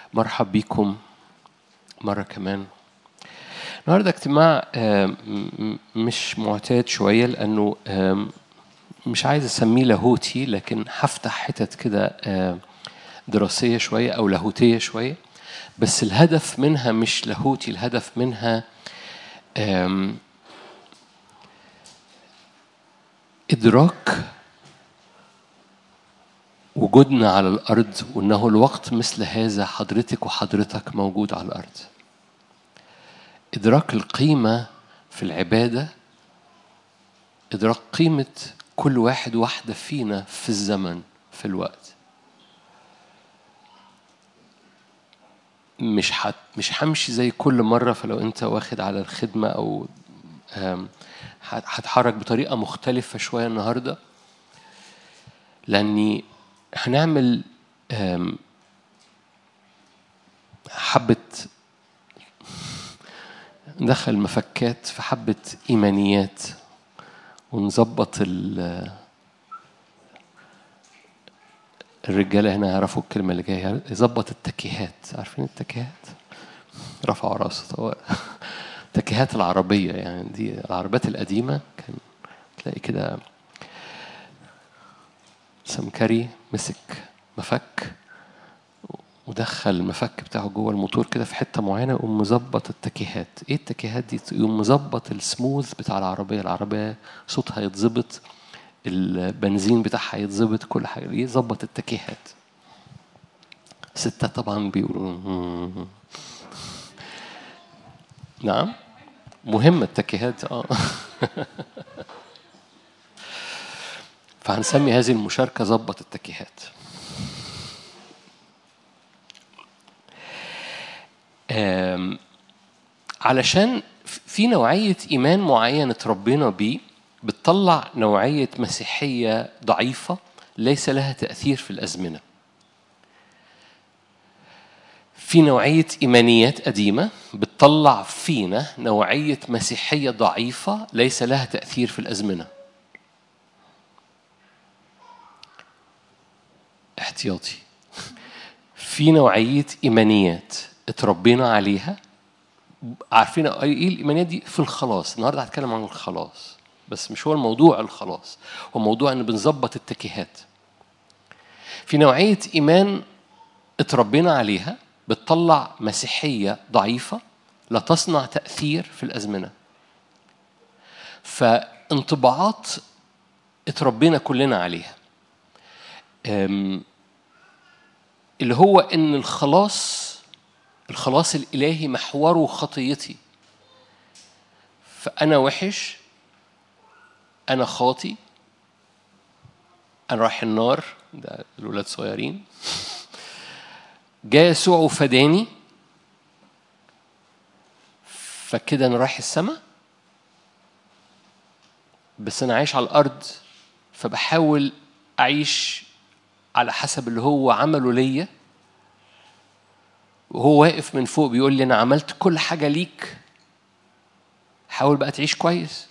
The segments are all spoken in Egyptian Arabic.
مرحب بيكم مرة كمان النهاردة اجتماع آه، م- م- مش معتاد شوية لأنه آم، مش عايز أسميه لاهوتي لكن هفتح حتت كده آه، دراسية شوية أو لاهوتية شوية بس الهدف منها مش لاهوتي الهدف منها آم، إدراك وجودنا على الأرض وأنه الوقت مثل هذا حضرتك وحضرتك موجود على الأرض إدراك القيمة في العبادة إدراك قيمة كل واحد واحدة فينا في الزمن في الوقت مش حت مش همشي زي كل مرة فلو أنت واخد على الخدمة أو آم، هت- هتحرك بطريقة مختلفة شوية النهاردة لأني هنعمل آم، حبة ندخل مفكات في حبة إيمانيات ونظبط ال الرجالة هنا يعرفوا الكلمة اللي جاية يظبط التكيهات عارفين التكيهات رفعوا راسه طوال التكيهات العربية يعني دي العربيات القديمة كان تلاقي كده سمكري مسك مفك ودخل المفك بتاعه جوه الموتور كده في حته معينه يقوم مظبط التكيهات ايه التكيهات دي يقوم مظبط السموث بتاع العربيه العربيه صوتها يتظبط البنزين بتاعها يتظبط كل حاجه يظبط التكيهات ستة طبعا بيقولوا مم. نعم مهمة التكيهات اه فهنسمي هذه المشاركة ظبط التكيهات آم، علشان في نوعية إيمان معين اتربينا بيه بتطلع نوعية مسيحية ضعيفة ليس لها تأثير في الأزمنة في نوعية إيمانيات قديمة بتطلع فينا نوعية مسيحية ضعيفة ليس لها تأثير في الأزمنة احتياطي في نوعية إيمانيات اتربينا عليها عارفين ايه الايمانيات دي في الخلاص النهارده هتكلم عن الخلاص بس مش هو الموضوع الخلاص هو موضوع ان بنظبط التكيهات في نوعيه ايمان اتربينا عليها بتطلع مسيحيه ضعيفه لا تصنع تاثير في الازمنه فانطباعات اتربينا كلنا عليها أم، اللي هو ان الخلاص الخلاص الالهي محوره خطيتي فانا وحش انا خاطي انا رايح النار ده الولاد صغيرين جاء يسوع وفداني فكده انا رايح السماء بس انا عايش على الارض فبحاول اعيش على حسب اللي هو عمله ليا وهو واقف من فوق بيقول لي انا عملت كل حاجه ليك حاول بقى تعيش كويس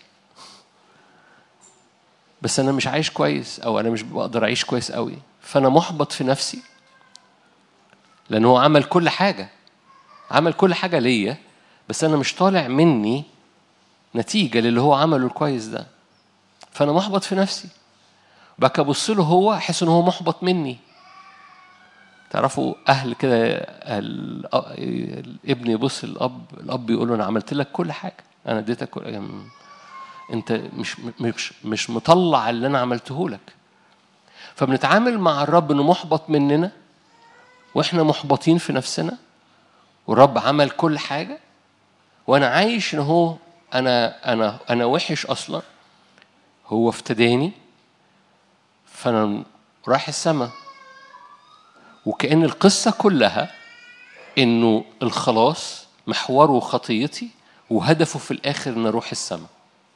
بس انا مش عايش كويس او انا مش بقدر اعيش كويس قوي فانا محبط في نفسي لان هو عمل كل حاجه عمل كل حاجه ليا بس انا مش طالع مني نتيجه للي هو عمله الكويس ده فانا محبط في نفسي بقى ابص له هو احس ان هو محبط مني تعرفوا اهل كده ال- الابن يبص للاب الاب يقول له انا عملت لك كل حاجه انا اديتك كل يعني انت مش مش مش مطلع اللي انا عملته لك فبنتعامل مع الرب انه محبط مننا واحنا محبطين في نفسنا والرب عمل كل حاجه وانا عايش ان هو انا انا انا وحش اصلا هو افتداني فانا رايح السماء وكأن القصة كلها إنه الخلاص محوره خطيتي وهدفه في الآخر إن أروح السماء.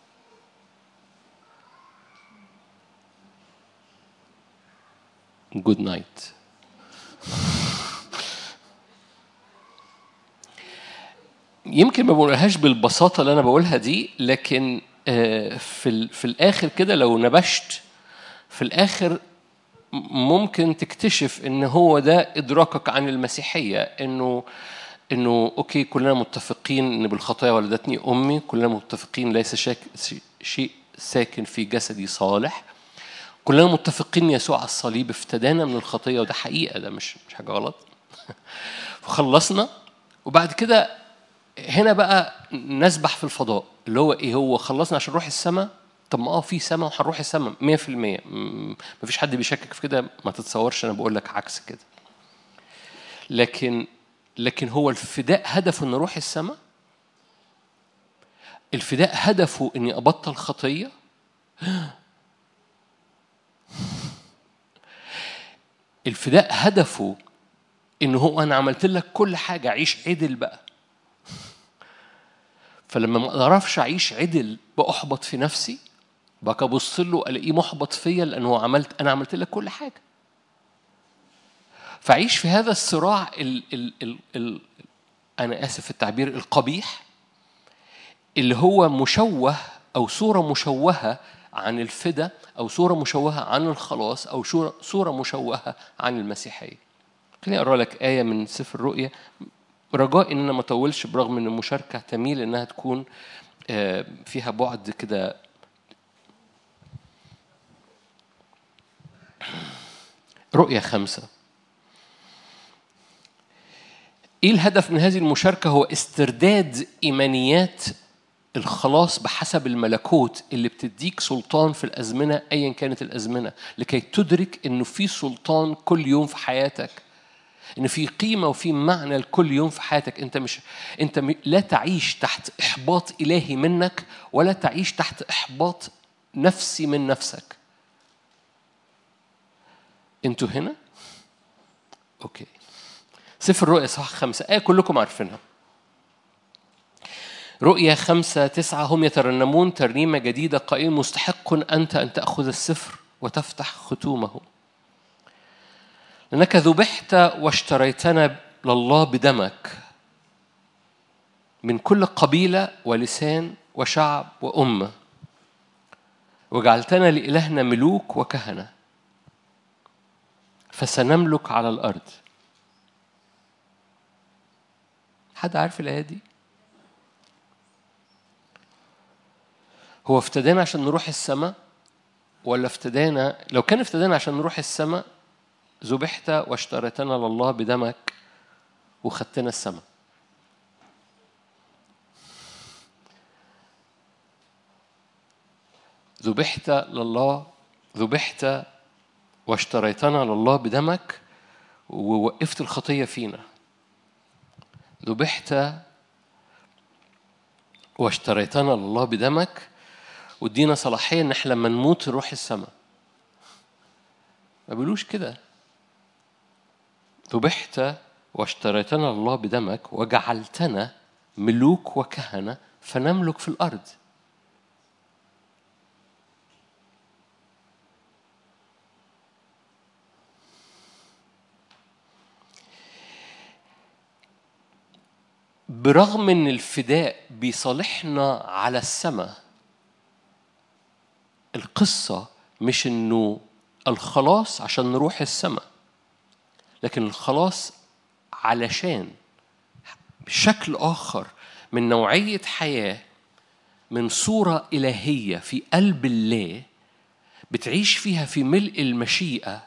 جود نايت. يمكن ما بقولهاش بالبساطة اللي أنا بقولها دي لكن آه، في ال- في الآخر كده لو نبشت في الآخر ممكن تكتشف ان هو ده ادراكك عن المسيحيه انه انه اوكي كلنا متفقين ان بالخطايا ولدتني امي كلنا متفقين ليس شاك شيء ساكن في جسدي صالح كلنا متفقين يسوع على الصليب افتدانا من الخطيه وده حقيقه ده مش مش حاجه غلط فخلصنا وبعد كده هنا بقى نسبح في الفضاء اللي هو ايه هو خلصنا عشان نروح السماء طب ما اه في سماء وهنروح السماء 100% مفيش حد بيشكك في كده ما تتصورش انا بقول لك عكس كده لكن لكن هو الفداء هدفه ان نروح السماء الفداء هدفه اني ابطل خطيه الفداء هدفه ان هو انا عملت لك كل حاجه عيش عدل بقى فلما ما اعرفش اعيش عدل باحبط في نفسي بقى ابص له الاقيه محبط فيا لانه عملت انا عملت لك كل حاجه فعيش في هذا الصراع ال ال ال ال انا اسف في التعبير القبيح اللي هو مشوه او صوره مشوهه عن الفدا او صوره مشوهه عن الخلاص او صوره مشوهه عن المسيحيه خليني اقرا لك ايه من سفر الرؤيا رجاء ان انا ما اطولش برغم ان المشاركه تميل انها تكون فيها بعد كده رؤية خمسة ايه الهدف من هذه المشاركة هو استرداد ايمانيات الخلاص بحسب الملكوت اللي بتديك سلطان في الازمنة ايا كانت الازمنة لكي تدرك انه في سلطان كل يوم في حياتك ان في قيمه وفي معنى لكل يوم في حياتك انت مش انت لا تعيش تحت احباط الهي منك ولا تعيش تحت احباط نفسي من نفسك انتوا هنا اوكي سفر الرؤيا صح خمسة آية كلكم عارفينها رؤيا خمسة تسعة هم يترنمون ترنيمة جديدة قائل مستحق أنت أن تأخذ السفر وتفتح ختومه لأنك ذبحت واشتريتنا لله بدمك من كل قبيلة ولسان وشعب وأمة وجعلتنا لإلهنا ملوك وكهنة فسنملك على الأرض حد عارف الآية دي؟ هو افتدانا عشان نروح السماء ولا افتدانا لو كان افتدانا عشان نروح السماء ذبحت واشتريتنا لله بدمك وخدتنا السماء ذبحت لله ذبحت واشتريتنا لله بدمك ووقفت الخطية فينا ذبحت واشتريتنا لله بدمك وادينا صلاحية ان احنا لما نموت نروح السماء ما بيقولوش كده ذبحت واشتريتنا الله بدمك وجعلتنا ملوك وكهنة فنملك في الأرض برغم ان الفداء بيصالحنا على السماء القصة مش انه الخلاص عشان نروح السماء لكن الخلاص علشان بشكل آخر من نوعية حياة من صورة إلهية في قلب الله بتعيش فيها في ملء المشيئة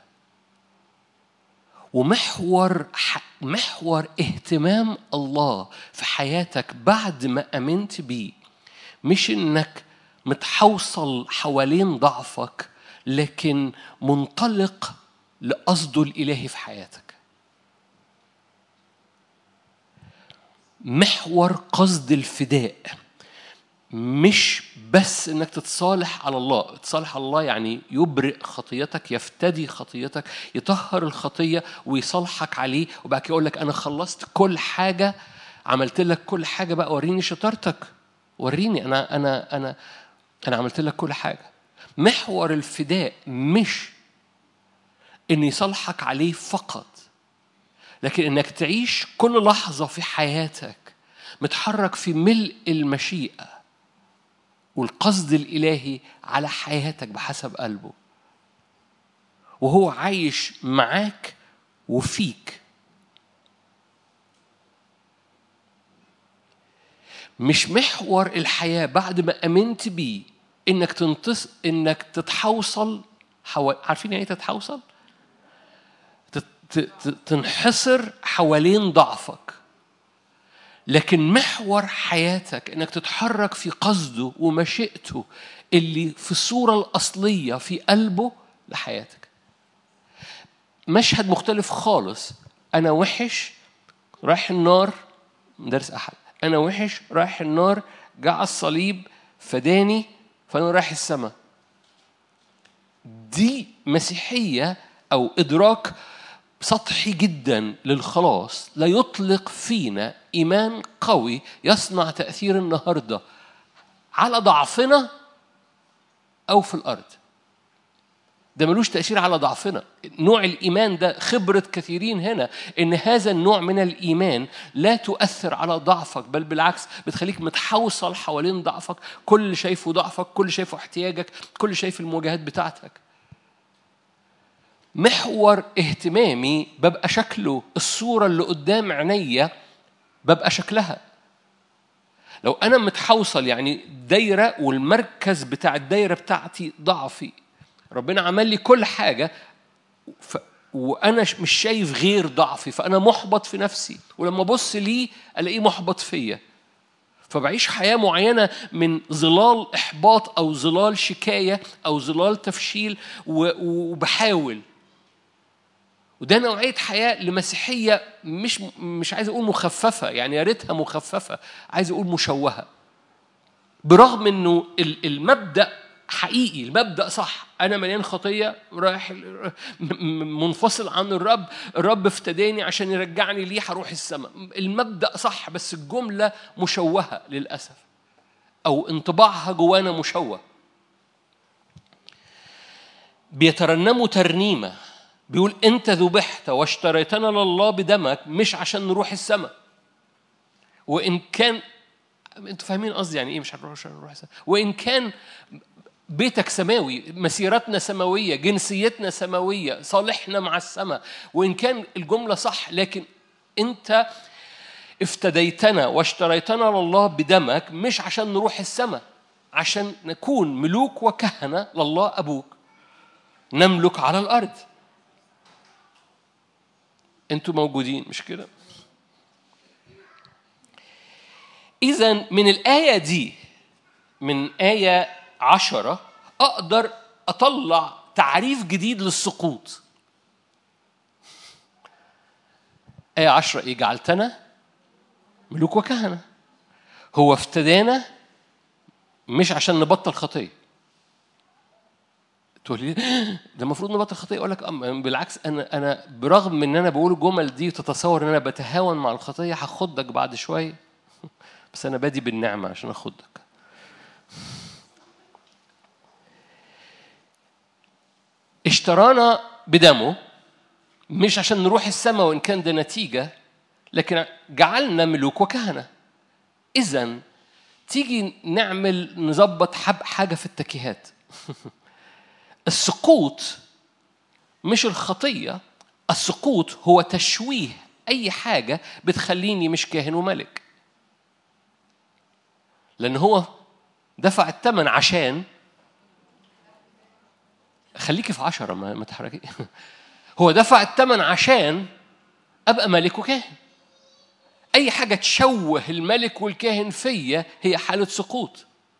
ومحور محور اهتمام الله في حياتك بعد ما امنت بيه مش انك متحوصل حوالين ضعفك لكن منطلق لقصده الالهي في حياتك محور قصد الفداء مش بس انك تتصالح على الله تتصالح على الله يعني يبرئ خطيتك يفتدي خطيتك يطهر الخطيه ويصالحك عليه وبعد كده يقول لك انا خلصت كل حاجه عملت لك كل حاجه بقى وريني شطارتك وريني انا انا انا انا عملت لك كل حاجه محور الفداء مش ان يصالحك عليه فقط لكن انك تعيش كل لحظه في حياتك متحرك في ملء المشيئه والقصد الإلهي على حياتك بحسب قلبه وهو عايش معاك وفيك مش محور الحياة بعد ما آمنت بيه إنك تنتص إنك تتحوصل حو... عارفين يعني إيه تتحوصل؟ تت... ت- تنحصر حوالين ضعفك لكن محور حياتك انك تتحرك في قصده ومشيئته اللي في الصوره الاصليه في قلبه لحياتك مشهد مختلف خالص انا وحش رايح النار مدرس احد انا وحش رايح النار جه على الصليب فداني فانا رايح السماء دي مسيحيه او ادراك سطحي جدا للخلاص لا يطلق فينا ايمان قوي يصنع تاثير النهارده على ضعفنا او في الارض ده ملوش تأثير على ضعفنا نوع الإيمان ده خبرة كثيرين هنا إن هذا النوع من الإيمان لا تؤثر على ضعفك بل بالعكس بتخليك متحوصل حوالين ضعفك كل اللي شايفه ضعفك كل اللي شايفه احتياجك كل اللي شايف المواجهات بتاعتك محور اهتمامي ببقى شكله الصورة اللي قدام عينيا ببقى شكلها لو أنا متحوصل يعني دايرة والمركز بتاع الدايرة بتاعتي ضعفي ربنا عمل لي كل حاجة ف... وأنا ش- مش شايف غير ضعفي فأنا محبط في نفسي ولما أبص ليه ألاقيه محبط فيا فبعيش حياة معينة من ظلال إحباط أو ظلال شكاية أو ظلال تفشيل و- وبحاول وده نوعية حياة لمسيحية مش مش عايز أقول مخففة يعني يا ريتها مخففة عايز أقول مشوهة برغم إنه ال- المبدأ حقيقي المبدأ صح أنا مليان خطية رايح م- م- منفصل عن الرب الرب افتداني عشان يرجعني ليه هروح السماء المبدأ صح بس الجملة مشوهة للأسف أو انطباعها جوانا مشوه بيترنموا ترنيمة بيقول أنت ذبحت واشتريتنا لله بدمك مش عشان نروح السماء وإن كان أنتوا فاهمين قصدي يعني إيه مش هنروح عشان نروح السماء وإن كان بيتك سماوي مسيرتنا سماوية جنسيتنا سماوية صالحنا مع السماء وإن كان الجملة صح لكن أنت افتديتنا واشتريتنا لله بدمك مش عشان نروح السماء عشان نكون ملوك وكهنة لله أبوك نملك على الأرض أنتوا موجودين مش كده إذا من الآية دي من آية عشرة أقدر أطلع تعريف جديد للسقوط آية عشرة إيه جعلتنا ملوك وكهنة هو افتدانا مش عشان نبطل خطية تقول لي ده المفروض نبطل خطية أقول لك أم بالعكس أنا أنا برغم إن أنا بقول الجمل دي وتتصور إن أنا بتهاون مع الخطية هاخدك بعد شوية بس أنا بادي بالنعمة عشان أخدك اشترانا بدمه مش عشان نروح السماء وإن كان ده نتيجة لكن جعلنا ملوك وكهنة إذا تيجي نعمل نظبط حب حاجة في التكيهات السقوط مش الخطية السقوط هو تشويه أي حاجة بتخليني مش كاهن وملك لأن هو دفع الثمن عشان خليكي في عشرة ما, ما تحركي هو دفع الثمن عشان أبقى ملك وكاهن أي حاجة تشوه الملك والكاهن فيا هي حالة سقوط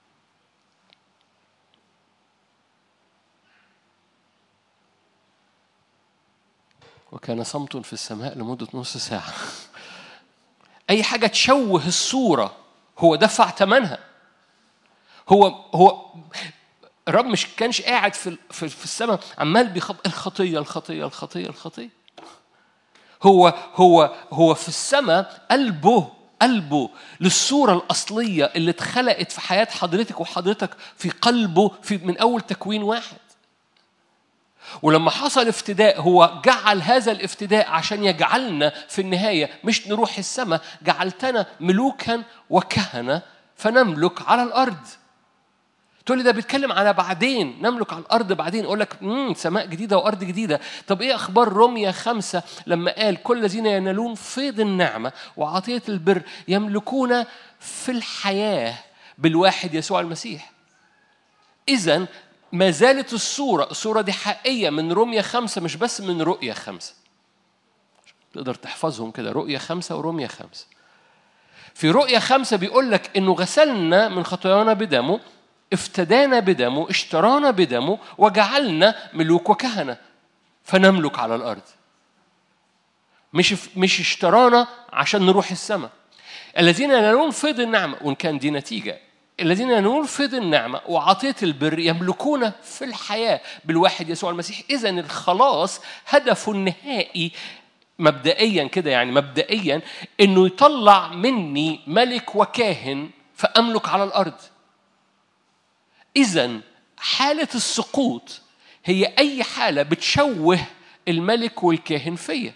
وكان صمت في السماء لمدة نص ساعة أي حاجة تشوه الصورة هو دفع ثمنها هو هو الرب مش كانش قاعد في في, في السماء عمال بيخط الخطية الخطية الخطية الخطية هو هو هو في السماء قلبه قلبه للصورة الأصلية اللي اتخلقت في حياة حضرتك وحضرتك في قلبه في من أول تكوين واحد ولما حصل افتداء هو جعل هذا الافتداء عشان يجعلنا في النهاية مش نروح السماء جعلتنا ملوكا وكهنة فنملك على الأرض تقول لي ده بيتكلم على بعدين نملك على الارض بعدين اقول لك امم سماء جديده وارض جديده طب ايه اخبار روميا خمسة لما قال كل الذين ينالون فيض النعمه وعطيه البر يملكون في الحياه بالواحد يسوع المسيح اذا ما زالت الصوره الصوره دي حقيقيه من روميا خمسة مش بس من رؤيا خمسة تقدر تحفظهم كده رؤيا خمسة ورؤيا خمسة في رؤيا خمسة بيقول لك إنه غسلنا من خطايانا بدمه افتدانا بدمه اشترانا بدمه وجعلنا ملوك وكهنة فنملك على الأرض مش مش اشترانا عشان نروح السماء الذين ينالون فيض النعمة وإن كان دي نتيجة الذين ينالون فيض النعمة وعطية البر يملكون في الحياة بالواحد يسوع المسيح إذا الخلاص هدفه النهائي مبدئيا كده يعني مبدئيا انه يطلع مني ملك وكاهن فاملك على الارض اذا حاله السقوط هي اي حاله بتشوه الملك والكاهن فيا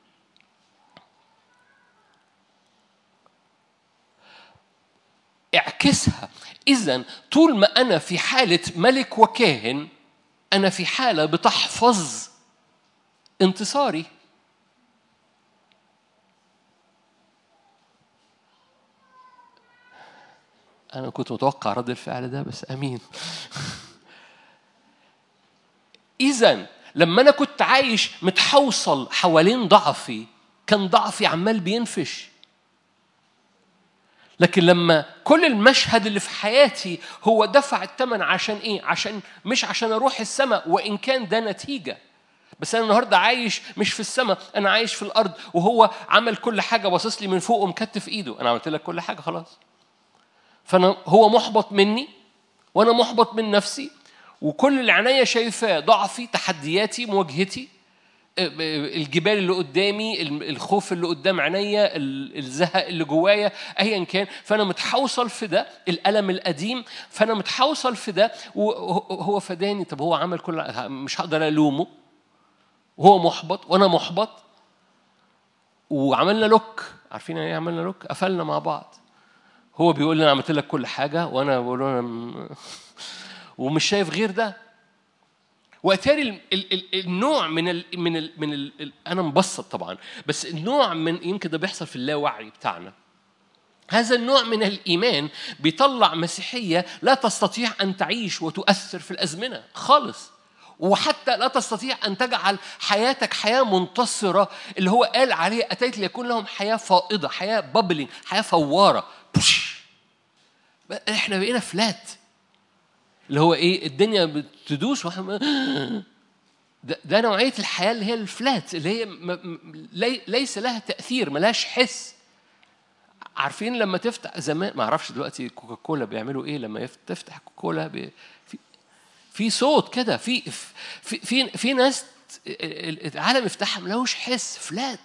اعكسها اذا طول ما انا في حاله ملك وكاهن انا في حاله بتحفظ انتصاري أنا كنت متوقع رد الفعل ده بس أمين إذا لما أنا كنت عايش متحوصل حوالين ضعفي كان ضعفي عمال بينفش لكن لما كل المشهد اللي في حياتي هو دفع الثمن عشان ايه؟ عشان مش عشان اروح السماء وان كان ده نتيجه بس انا النهارده عايش مش في السماء انا عايش في الارض وهو عمل كل حاجه باصص لي من فوق ومكتف ايده انا عملت لك كل حاجه خلاص فانا هو محبط مني وانا محبط من نفسي وكل اللي عينيا شايفاه ضعفي تحدياتي مواجهتي الجبال اللي قدامي الخوف اللي قدام عينيا الزهق اللي جوايا ايا كان فانا متحوصل في ده الالم القديم فانا متحوصل في ده وهو فداني طب هو عمل كل مش هقدر الومه وهو محبط وانا محبط وعملنا لوك عارفين يعني ايه عملنا لوك قفلنا مع بعض هو بيقول لي انا عملت لك كل حاجه وانا بقول له انا ومش شايف غير ده واتاري النوع من ال من ال من ال انا مبسط طبعا بس النوع من يمكن ده بيحصل في اللاوعي بتاعنا هذا النوع من الايمان بيطلع مسيحيه لا تستطيع ان تعيش وتؤثر في الازمنه خالص وحتى لا تستطيع ان تجعل حياتك حياه منتصره اللي هو قال عليه اتيت ليكون لهم حياه فائضه حياه بابلينج حياه فواره بوش. احنا بقينا فلات اللي هو ايه الدنيا بتدوس واحنا ده, ده نوعيه الحياه اللي هي الفلات اللي هي لي ليس لها تاثير ملهاش حس عارفين لما تفتح زمان ما اعرفش دلوقتي كوكاكولا بيعملوا ايه لما تفتح كوكاكولا بي في في صوت كده في في في, في ناس العالم يفتحها ملوش حس فلات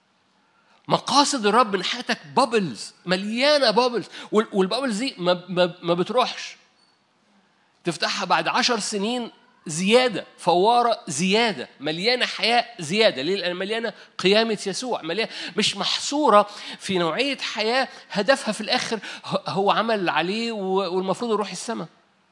مقاصد الرب من حياتك بابلز مليانه بابلز والبابلز دي ما, ما, ما بتروحش تفتحها بعد عشر سنين زيادة فوارة زيادة مليانة حياة زيادة ليه؟ لأن مليانة قيامة يسوع مليانة مش محصورة في نوعية حياة هدفها في الآخر هو عمل عليه والمفروض يروح السماء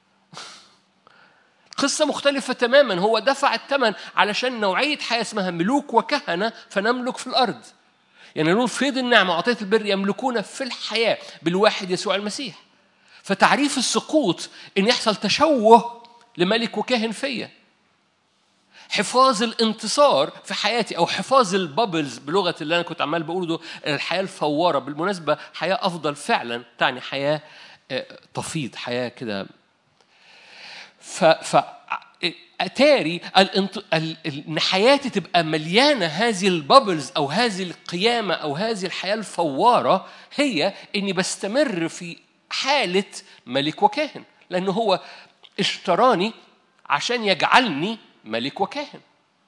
قصة مختلفة تماما هو دفع الثمن علشان نوعية حياة اسمها ملوك وكهنة فنملك في الأرض ينالون يعني فيض النعمة وعطية البر يملكون في الحياة بالواحد يسوع المسيح فتعريف السقوط ان يحصل تشوه لملك وكاهن فيا حفاظ الانتصار في حياتي او حفاظ البابلز بلغه اللي انا كنت عمال بقوله الحياه الفواره بالمناسبه حياه افضل فعلا تعني حياه تفيض حياه كده ف, ف اتاري ان حياتي تبقى مليانه هذه البابلز او هذه القيامه او هذه الحياه الفواره هي اني بستمر في حاله ملك وكاهن لانه هو اشتراني عشان يجعلني ملك وكاهن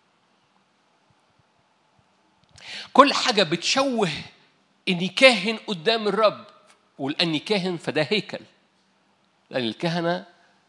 كل حاجه بتشوه اني كاهن قدام الرب ولاني كاهن فده هيكل لان الكهنه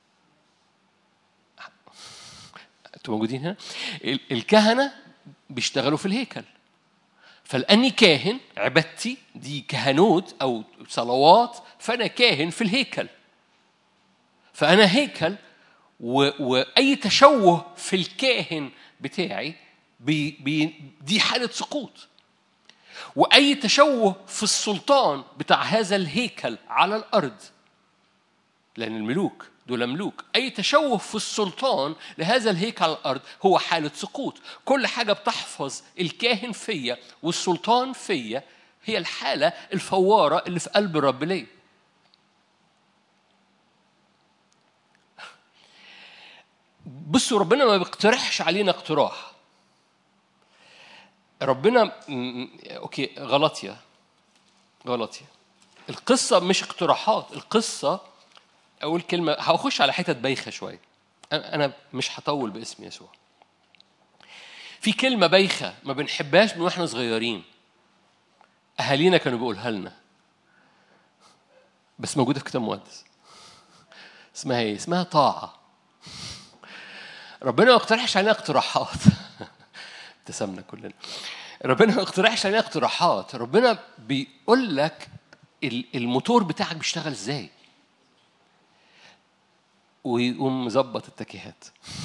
انتوا موجودين هنا الكهنه بيشتغلوا في الهيكل فلاني كاهن عبادتي دي كهنوت او صلوات فانا كاهن في الهيكل فأنا هيكل و... وأي تشوه في الكاهن بتاعي بي... بي... دي حالة سقوط وأي تشوه في السلطان بتاع هذا الهيكل على الأرض لأن الملوك دول ملوك أي تشوه في السلطان لهذا الهيكل على الأرض هو حالة سقوط كل حاجة بتحفظ الكاهن فيا والسلطان فيا هي الحالة الفوارة اللي في قلب الرب ليه بصوا ربنا ما بيقترحش علينا اقتراح ربنا اوكي غلطيا غلطيا القصه مش اقتراحات القصه اول كلمه هخش على حتت بايخه شويه انا مش هطول باسم يسوع في كلمه بايخه ما بنحبهاش من واحنا صغيرين اهالينا كانوا بيقولها لنا بس موجوده في كتاب مقدس اسمها ايه اسمها طاعه ربنا ما اقترحش علينا اقتراحات ابتسمنا كلنا ربنا ما اقترحش علينا اقتراحات ربنا بيقول لك الموتور بتاعك بيشتغل ازاي ويقوم مظبط التكيهات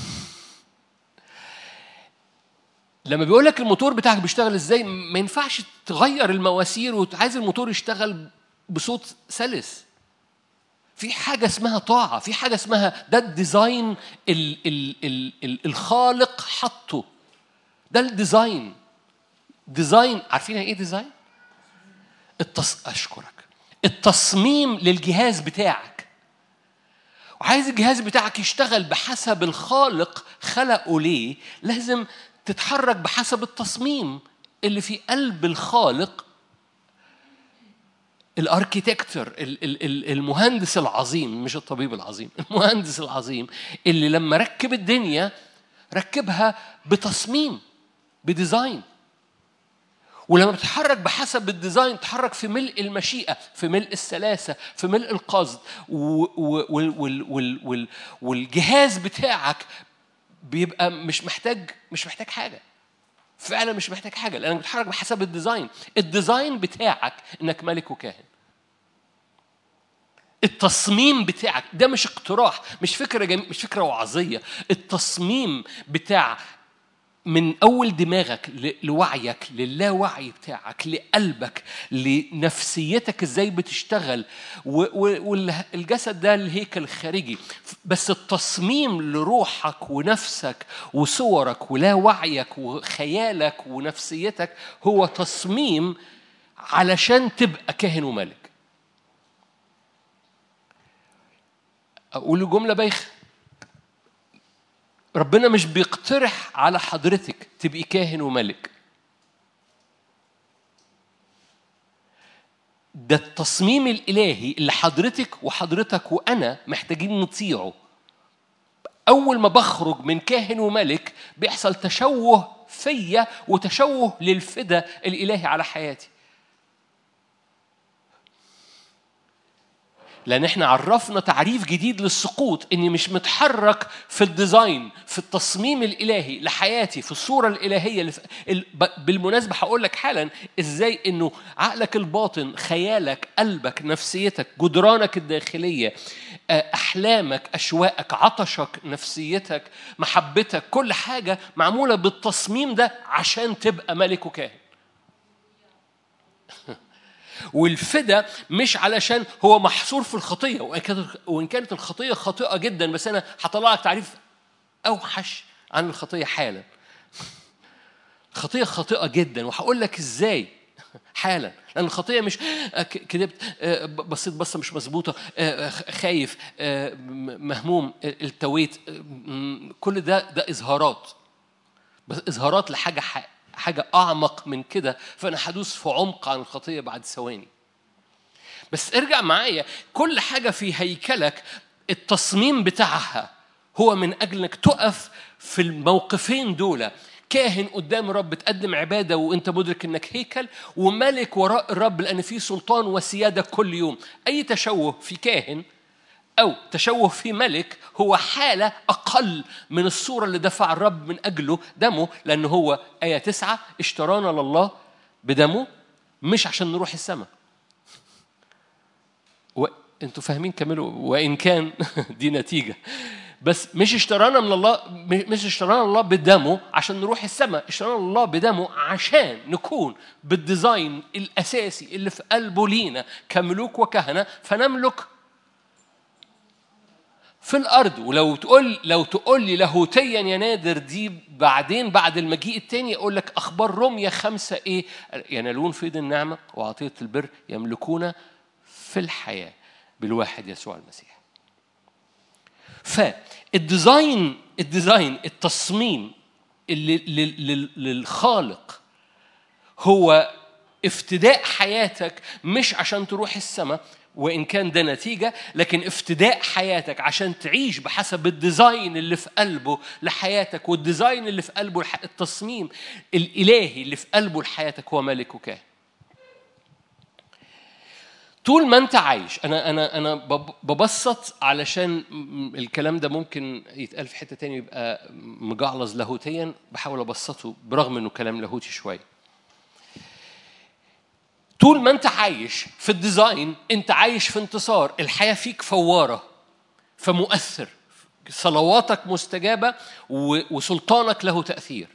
لما بيقول لك الموتور بتاعك بيشتغل ازاي ما ينفعش تغير المواسير وعايز الموتور يشتغل بصوت سلس في حاجة اسمها طاعة في حاجة اسمها ده الديزاين ال ال ال ال الخالق حطه ده الديزاين ديزاين عارفين ايه ديزاين التص... اشكرك التصميم للجهاز بتاعك وعايز الجهاز بتاعك يشتغل بحسب الخالق خلقه ليه لازم تتحرك بحسب التصميم اللي في قلب الخالق الاركيتكتور المهندس العظيم مش الطبيب العظيم المهندس العظيم اللي لما ركب الدنيا ركبها بتصميم بديزاين ولما بتتحرك بحسب الديزاين تتحرك في ملء المشيئة في ملء السلاسة في ملء القصد والجهاز بتاعك بيبقى مش محتاج مش محتاج حاجة فعلا مش محتاج حاجة لأنك بتتحرك بحسب الديزاين الديزاين بتاعك إنك ملك وكاهن التصميم بتاعك ده مش اقتراح مش فكرة جميل مش فكرة وعظية التصميم بتاع من أول دماغك لوعيك للاوعي بتاعك لقلبك لنفسيتك إزاي بتشتغل والجسد ده الهيكل الخارجي بس التصميم لروحك ونفسك وصورك ولاوعيك وخيالك ونفسيتك هو تصميم علشان تبقى كاهن وملك أقول جملة بايخة ربنا مش بيقترح على حضرتك تبقي كاهن وملك ده التصميم الإلهي اللي حضرتك وحضرتك وأنا محتاجين نطيعه أول ما بخرج من كاهن وملك بيحصل تشوه فيا وتشوه للفدا الإلهي على حياتي لان احنا عرفنا تعريف جديد للسقوط اني مش متحرك في الديزاين في التصميم الالهي لحياتي في الصوره الالهيه اللي في بالمناسبه هقول لك حالا ازاي انه عقلك الباطن خيالك قلبك نفسيتك جدرانك الداخليه احلامك اشواقك عطشك نفسيتك محبتك كل حاجه معموله بالتصميم ده عشان تبقى ملك وكاهن والفدا مش علشان هو محصور في الخطيه وان كانت وان كانت الخطيه خاطئه جدا بس انا هطلع لك تعريف اوحش عن الخطيه حالا الخطيه خاطئه جدا وهقول لك ازاي حالا لان الخطيه مش كذبت بصيت بصه مش مظبوطه خايف مهموم التويت كل ده ده اظهارات بس اظهارات لحاجه حاجة أعمق من كده فأنا هدوس في عمق عن الخطية بعد ثواني بس ارجع معايا كل حاجة في هيكلك التصميم بتاعها هو من أجل أنك تقف في الموقفين دول كاهن قدام الرب تقدم عبادة وانت مدرك انك هيكل وملك وراء الرب لأن في سلطان وسيادة كل يوم أي تشوه في كاهن أو تشوه في ملك هو حالة أقل من الصورة اللي دفع الرب من أجله دمه لأنه هو آية تسعة اشترانا لله بدمه مش عشان نروح السماء انتوا فاهمين كملوا وان كان دي نتيجه بس مش اشترانا من الله مش اشترانا الله بدمه عشان نروح السماء اشترانا الله بدمه عشان نكون بالديزاين الاساسي اللي في قلبه لينا كملوك وكهنه فنملك في الارض ولو تقول لو تقول لي لاهوتيا يا نادر دي بعدين بعد المجيء الثاني اقول لك اخبار روميا خمسه ايه ينالون فيض النعمه وعطيه البر يملكون في الحياه بالواحد يسوع المسيح فالديزاين الديزاين التصميم اللي للخالق هو افتداء حياتك مش عشان تروح السماء وإن كان ده نتيجة لكن افتداء حياتك عشان تعيش بحسب الديزاين اللي في قلبه لحياتك والديزاين اللي في قلبه التصميم الإلهي اللي في قلبه لحياتك هو ملك وكاهن طول ما انت عايش انا انا انا ببسط علشان الكلام ده ممكن يتقال في حته تاني يبقى مجعلظ لاهوتيا بحاول ابسطه برغم انه كلام لاهوتي شويه طول ما انت عايش في الديزاين انت عايش في انتصار الحياه فيك فواره فمؤثر صلواتك مستجابه وسلطانك له تاثير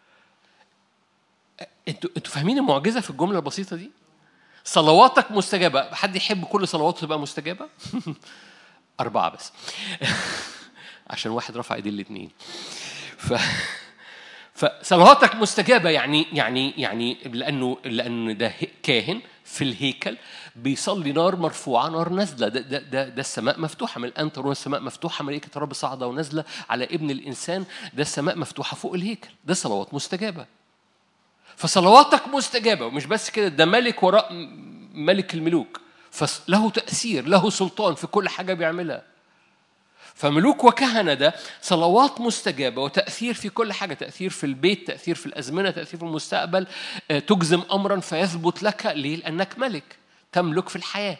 انتوا انتوا فاهمين المعجزه في الجمله البسيطه دي صلواتك مستجابه حد يحب كل صلواته تبقى مستجابه اربعه بس عشان واحد رفع ايديه الاثنين ف فصلواتك مستجابة يعني يعني يعني لأنه لأن ده كاهن في الهيكل بيصلي نار مرفوعة نار نازلة ده, ده, ده, ده السماء مفتوحة من الآن ترون السماء مفتوحة ملائكة الرب صاعدة ونازلة على ابن الإنسان ده السماء مفتوحة فوق الهيكل ده صلوات مستجابة فصلواتك مستجابة ومش بس كده ده ملك وراء ملك الملوك فله تأثير له سلطان في كل حاجة بيعملها فملوك وكهنة ده صلوات مستجابة وتأثير في كل حاجة تأثير في البيت تأثير في الأزمنة تأثير في المستقبل تجزم أمرا فيثبت لك ليه؟ لأنك ملك تملك في الحياة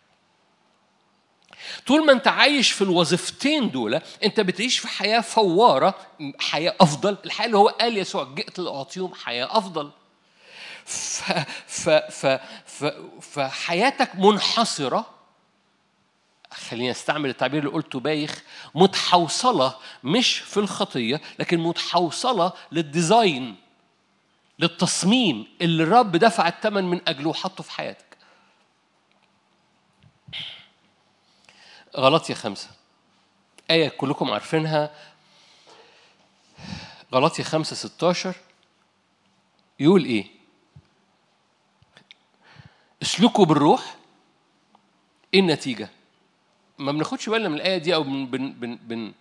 طول ما انت عايش في الوظيفتين دول انت بتعيش في حياه فواره حياه افضل الحياه اللي هو قال يسوع جئت لاعطيهم حياه افضل ف ف ف ف فحياتك منحصره خليني استعمل التعبير اللي قلته بايخ متحوصله مش في الخطيه لكن متحوصله للديزاين للتصميم اللي الرب دفع الثمن من اجله وحطه في حياتك غلطية خمسة آية كلكم عارفينها غلطية خمسة ستاشر يقول إيه؟ اسلكوا بالروح إيه النتيجة؟ ما بناخدش بالنا من الآية دي أو بن بن بن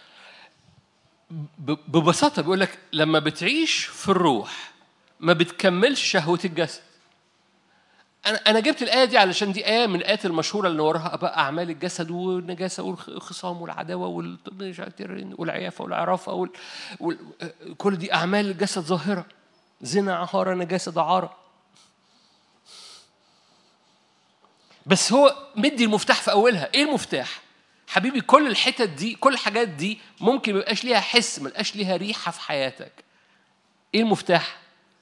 ببساطة بيقول لك لما بتعيش في الروح ما بتكملش شهوة الجسد انا انا جبت الايه دي علشان دي ايه من الايات المشهوره اللي وراها بقى اعمال الجسد والنجاسه والخصام والعداوه والعيافه والعرافه وال... وال... كل دي اعمال الجسد ظاهره زنا عهاره نجاسه دعاره بس هو مدي المفتاح في اولها ايه المفتاح حبيبي كل الحتت دي كل الحاجات دي ممكن ما يبقاش ليها حس ما يبقاش ليها ريحه في حياتك ايه المفتاح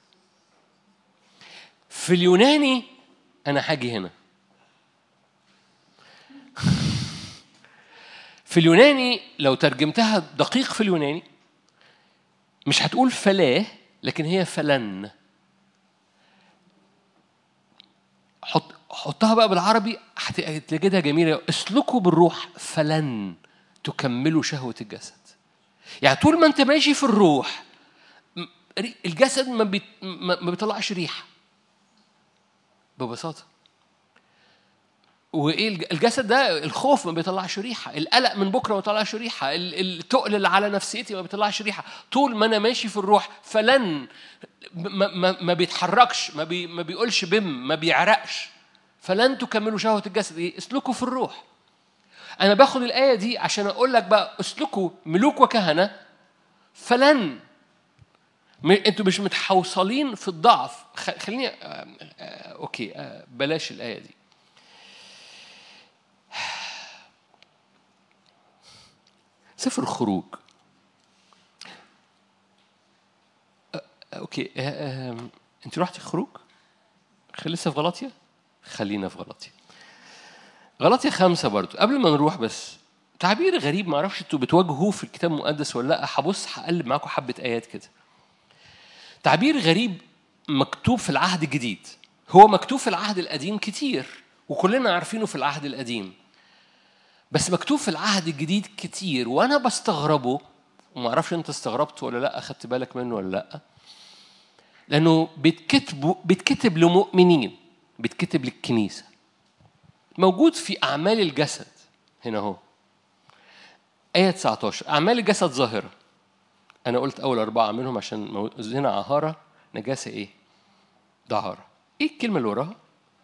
في اليوناني أنا هاجي هنا في اليوناني لو ترجمتها دقيق في اليوناني مش هتقول فلاه لكن هي فلن حط حطها بقى بالعربي هتجدها جميله اسلكوا بالروح فلن تكملوا شهوه الجسد يعني طول ما انت ماشي في الروح الجسد ما, بي... ما بيطلعش ريحه ببساطة وايه الجسد ده الخوف ما بيطلعش ريحه القلق من بكره ما بيطلعش ريحه التقل اللي على نفسيتي ما بيطلعش ريحه طول ما انا ماشي في الروح فلن ما, ما, ما بيتحركش ما, بي ما بيقولش بم ما بيعرقش فلن تكملوا شهوه الجسد ايه اسلكوا في الروح انا باخد الايه دي عشان اقول لك بقى اسلكوا ملوك وكهنه فلن انتوا مش متحوصلين في الضعف خليني اوكي بلاش الايه دي سفر الخروج اوكي انت رحتي خروج لسه في غلطية خلينا في غلطية غلطية خمسة برضو قبل ما نروح بس تعبير غريب ما اعرفش انتوا بتواجهوه في الكتاب المقدس ولا لا هبص هقلب معاكم حبة آيات كده تعبير غريب مكتوب في العهد الجديد هو مكتوب في العهد القديم كتير وكلنا عارفينه في العهد القديم بس مكتوب في العهد الجديد كتير وانا بستغربه وما اعرفش انت استغربت ولا لا اخدت بالك منه ولا لا لانه بيتكتب بيتكتب لمؤمنين بيتكتب للكنيسه موجود في اعمال الجسد هنا اهو آية 19 أعمال الجسد ظاهرة أنا قلت أول أربعة منهم عشان مو- هنا عهارة نجاسة إيه؟ دعارة إيه الكلمة اللي وراها؟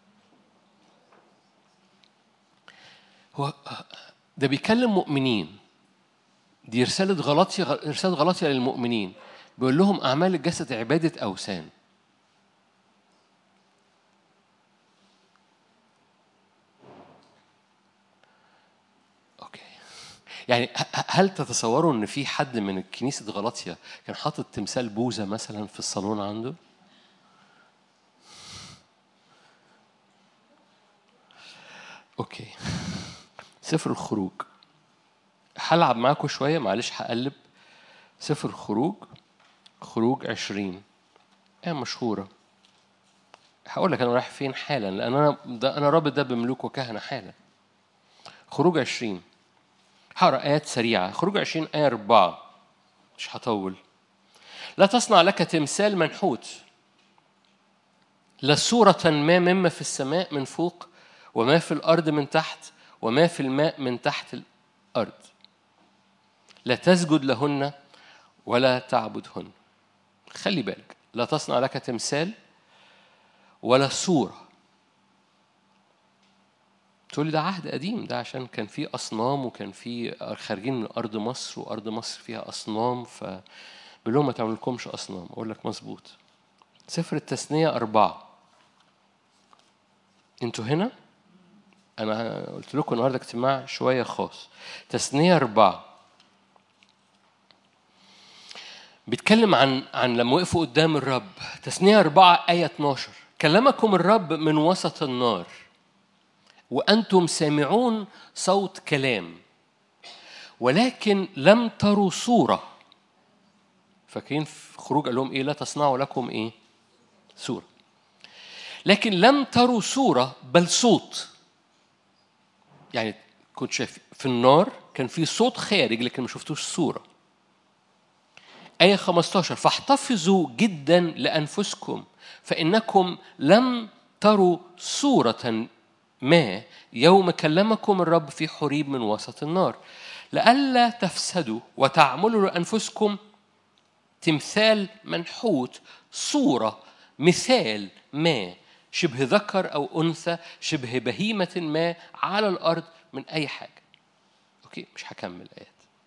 هو ده بيكلم مؤمنين دي رسالة غلطية رسالة غلطية للمؤمنين بيقول لهم أعمال الجسد عبادة أوثان أوكي يعني ه- ه- هل تتصوروا إن في حد من كنيسة غلطية كان حاطط تمثال بوذا مثلا في الصالون عنده؟ أوكي سفر الخروج هلعب معاكم شوية معلش هقلب سفر الخروج خروج عشرين آية مشهورة هقول لك أنا رايح فين حالا لأن أنا ده أنا رابط ده بملوك وكهنة حالا خروج عشرين هقرا آيات سريعة خروج عشرين آية أربعة مش هطول لا تصنع لك تمثال منحوت لا صورة ما مما في السماء من فوق وما في الأرض من تحت وما في الماء من تحت الأرض لا تسجد لهن ولا تعبدهن خلي بالك لا تصنع لك تمثال ولا صورة تقول لي ده عهد قديم ده عشان كان في أصنام وكان في خارجين من أرض مصر وأرض مصر فيها أصنام فبيقول لهم ما تعملكمش أصنام أقول لك مظبوط سفر التثنية أربعة أنتوا هنا؟ أنا قلت لكم النهاردة اجتماع شوية خاص تثنية أربعة بيتكلم عن عن لما وقفوا قدام الرب تثنية أربعة آية 12 كلمكم الرب من وسط النار وأنتم سامعون صوت كلام ولكن لم تروا صورة فاكرين في خروج قال لهم إيه لا تصنعوا لكم إيه صورة لكن لم تروا صورة بل صوت يعني كنت شايف في النار كان في صوت خارج لكن ما شفتوش صورة آية 15 فاحتفظوا جدا لأنفسكم فإنكم لم تروا صورة ما يوم كلمكم الرب في حريب من وسط النار لئلا تفسدوا وتعملوا لأنفسكم تمثال منحوت صورة مثال ما شبه ذكر أو أنثى شبه بهيمة ما على الأرض من أي حاجة أوكي مش هكمل آيات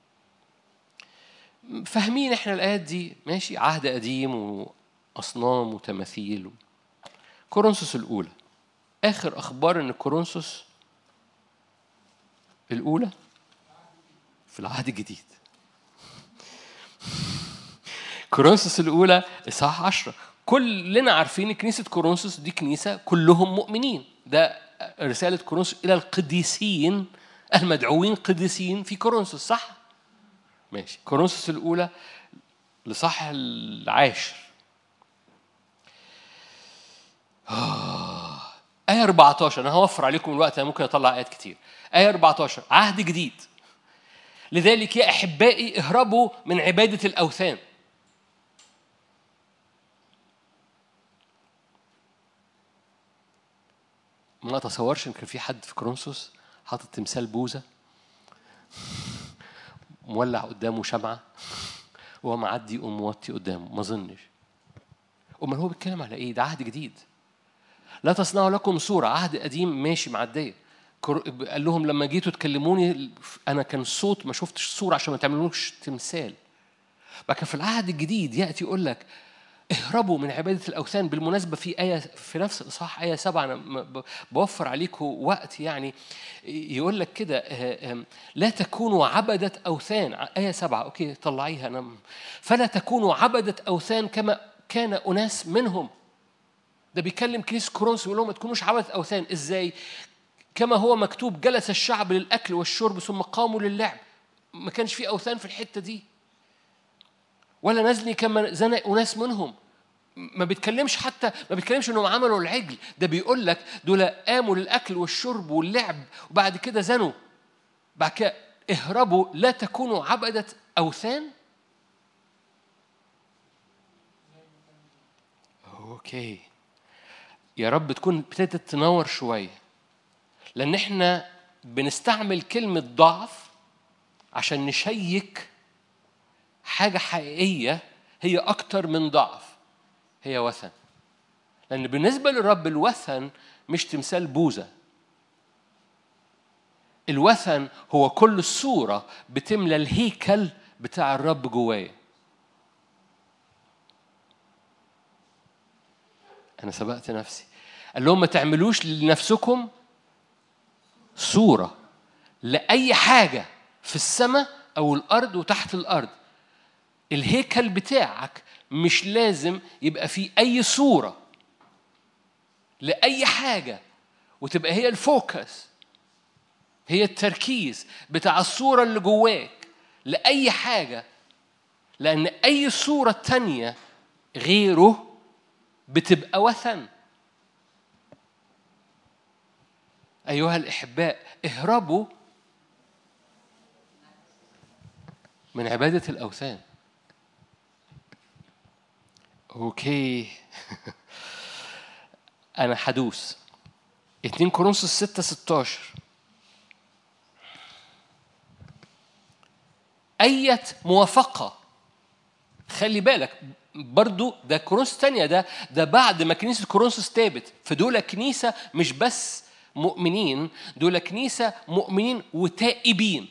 فاهمين احنا الآيات دي ماشي عهد قديم وأصنام وتماثيل كورنثوس الأولى آخر أخبار إن كورنثوس الأولى في العهد الجديد كورنثوس الأولى إصحاح 10 كلنا عارفين كنيسة كورنثوس دي كنيسة كلهم مؤمنين ده رسالة كورنثوس إلى القديسين المدعوين قديسين في كورنثوس صح؟ ماشي كورنثوس الأولى لصح العاشر آه. آية 14 أنا هوفر عليكم الوقت أنا ممكن أطلع آيات كتير آية 14 عهد جديد لذلك يا أحبائي اهربوا من عبادة الأوثان ما أتصورش إن كان في حد في كورنثوس حاطط تمثال بوذا مولع قدامه شمعة وهو معدي يقوم موطي قدامه ما أظنش أمال هو بيتكلم على إيه؟ ده عهد جديد لا تصنعوا لكم صورة عهد قديم ماشي معدية كر- قال لهم لما جيتوا تكلموني أنا كان صوت ما شفتش صورة عشان ما تعملوش تمثال لكن في العهد الجديد يأتي يقول لك اهربوا من عبادة الأوثان بالمناسبة في آية في نفس الإصحاح آية سبعة أنا م- ب- بوفر عليكم وقت يعني يقول لك كده آه، آم، لا تكونوا عبدة أوثان آية سبعة أوكي طلعيها أنا فلا تكونوا عبدة أوثان كما كان أناس منهم ده بيكلم كنيسة كورنثوس يقول لهم ما تكونوش عبدة أوثان إزاي كما هو مكتوب جلس الشعب للأكل والشرب ثم قاموا للعب ما كانش في أوثان في الحتة دي ولا نزني كما زنى أناس منهم ما بيتكلمش حتى ما بيتكلمش انهم عملوا العجل ده بيقول لك دول قاموا للاكل والشرب واللعب وبعد كده زنوا بعد كده اهربوا لا تكونوا عبدة اوثان اوكي يا رب تكون ابتدت تنور شويه لان احنا بنستعمل كلمه ضعف عشان نشيك حاجه حقيقيه هي اكتر من ضعف هي وثن لان بالنسبه للرب الوثن مش تمثال بوذا الوثن هو كل صوره بتملى الهيكل بتاع الرب جوايا انا سبقت نفسي قال لهم ما تعملوش لنفسكم صوره لاي حاجه في السماء او الارض وتحت الارض الهيكل بتاعك مش لازم يبقى فيه اي صوره لاي حاجه وتبقى هي الفوكس هي التركيز بتاع الصوره اللي جواك لاي حاجه لان اي صوره تانية غيره بتبقى وثن ايها الاحباء اهربوا من عباده الاوثان اوكي انا حدوث 2 كورنثوس 6 16 أية موافقة خلي بالك برضو ده كورنثوس تانية ده ده بعد ما كنيسة كورنثوس تابت فدول كنيسة مش بس مؤمنين دول كنيسة مؤمنين وتائبين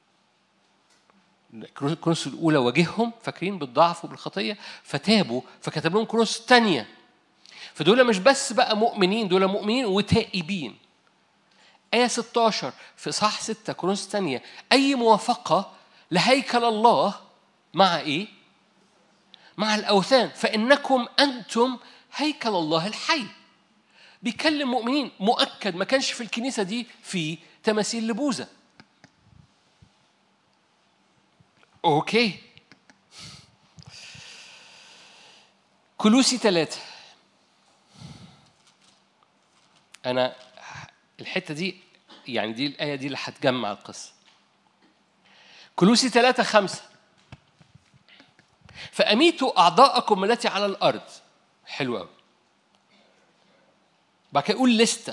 كورنثوس الأولى واجههم فاكرين بالضعف وبالخطية فتابوا فكتب لهم كورنثوس الثانية فدول مش بس بقى مؤمنين دول مؤمنين وتائبين آية 16 في صح 6 كورنثوس الثانية أي موافقة لهيكل الله مع إيه؟ مع الأوثان فإنكم أنتم هيكل الله الحي بيكلم مؤمنين مؤكد ما كانش في الكنيسة دي في تماثيل لبوذا أوكي كلوسي ثلاثة أنا الحتة دي يعني دي الآية دي اللي هتجمع القصة كلوسي ثلاثة خمسة فأميتوا أعضاءكم التي على الأرض حلو أوي بعد كده يقول لستة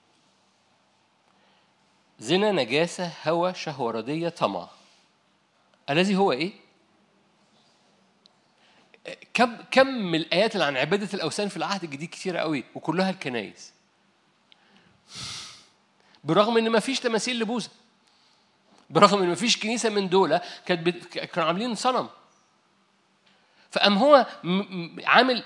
زنا نجاسة هوى شهوة ردية طمع الذي هو إيه؟ كم كم من الآيات اللي عن عبادة الأوثان في العهد الجديد كتيرة قوي وكلها الكنايس برغم إن ما فيش تماثيل لبوذا برغم إن ما فيش كنيسة من دول كانت بت... كانوا عاملين صنم فقام هو عامل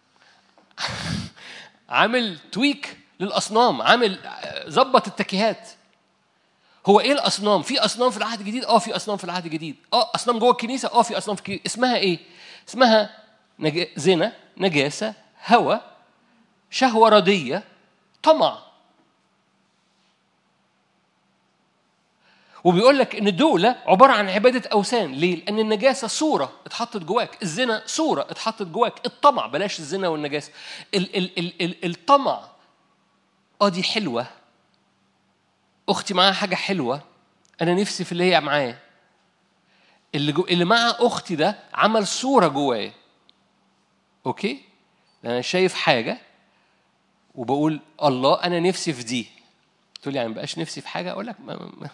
عامل تويك للاصنام عامل ظبط التكيهات هو ايه الاصنام في اصنام في العهد الجديد اه في اصنام في العهد الجديد اه اصنام جوه الكنيسه اه في اصنام في الكنيسة. اسمها ايه اسمها نج... زنا نجاسه هوى شهوه رديه طمع وبيقول لك ان دول عباره عن عباده اوثان ليه لان النجاسه صوره اتحطت جواك الزنا صوره اتحطت جواك الطمع بلاش الزنا والنجاسه ال ال ال ال الطمع اه دي حلوه اختي معاها حاجه حلوه انا نفسي في اللي هي معايا اللي جو اللي مع اختي ده عمل صوره جوايا اوكي انا شايف حاجه وبقول الله انا نفسي في دي تقول لي يعني مبقاش نفسي في حاجه اقول لك ما ما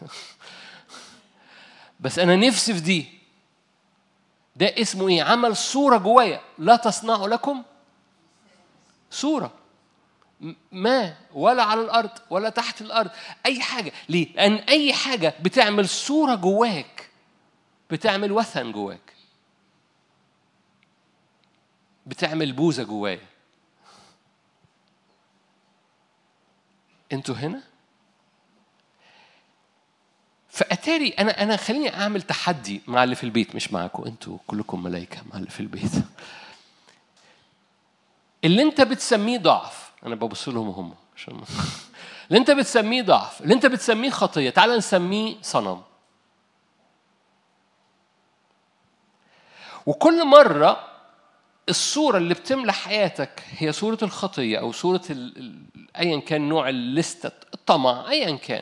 بس انا نفسي في دي ده اسمه ايه عمل صوره جوايا لا تصنعوا لكم صوره ما ولا على الارض ولا تحت الارض اي حاجه ليه لان اي حاجه بتعمل صوره جواك بتعمل وثن جواك بتعمل بوزه جوايا انتوا هنا فاتاري انا انا خليني اعمل تحدي مع اللي في البيت مش معاكم انتوا كلكم ملائكه مع اللي في البيت اللي انت بتسميه ضعف انا ببص لهم هم عشان اللي انت بتسميه ضعف اللي انت بتسميه خطيه تعال نسميه صنم وكل مره الصورة اللي بتملى حياتك هي صورة الخطية أو صورة ال- ال- أيا كان نوع الليستة الطمع أيا كان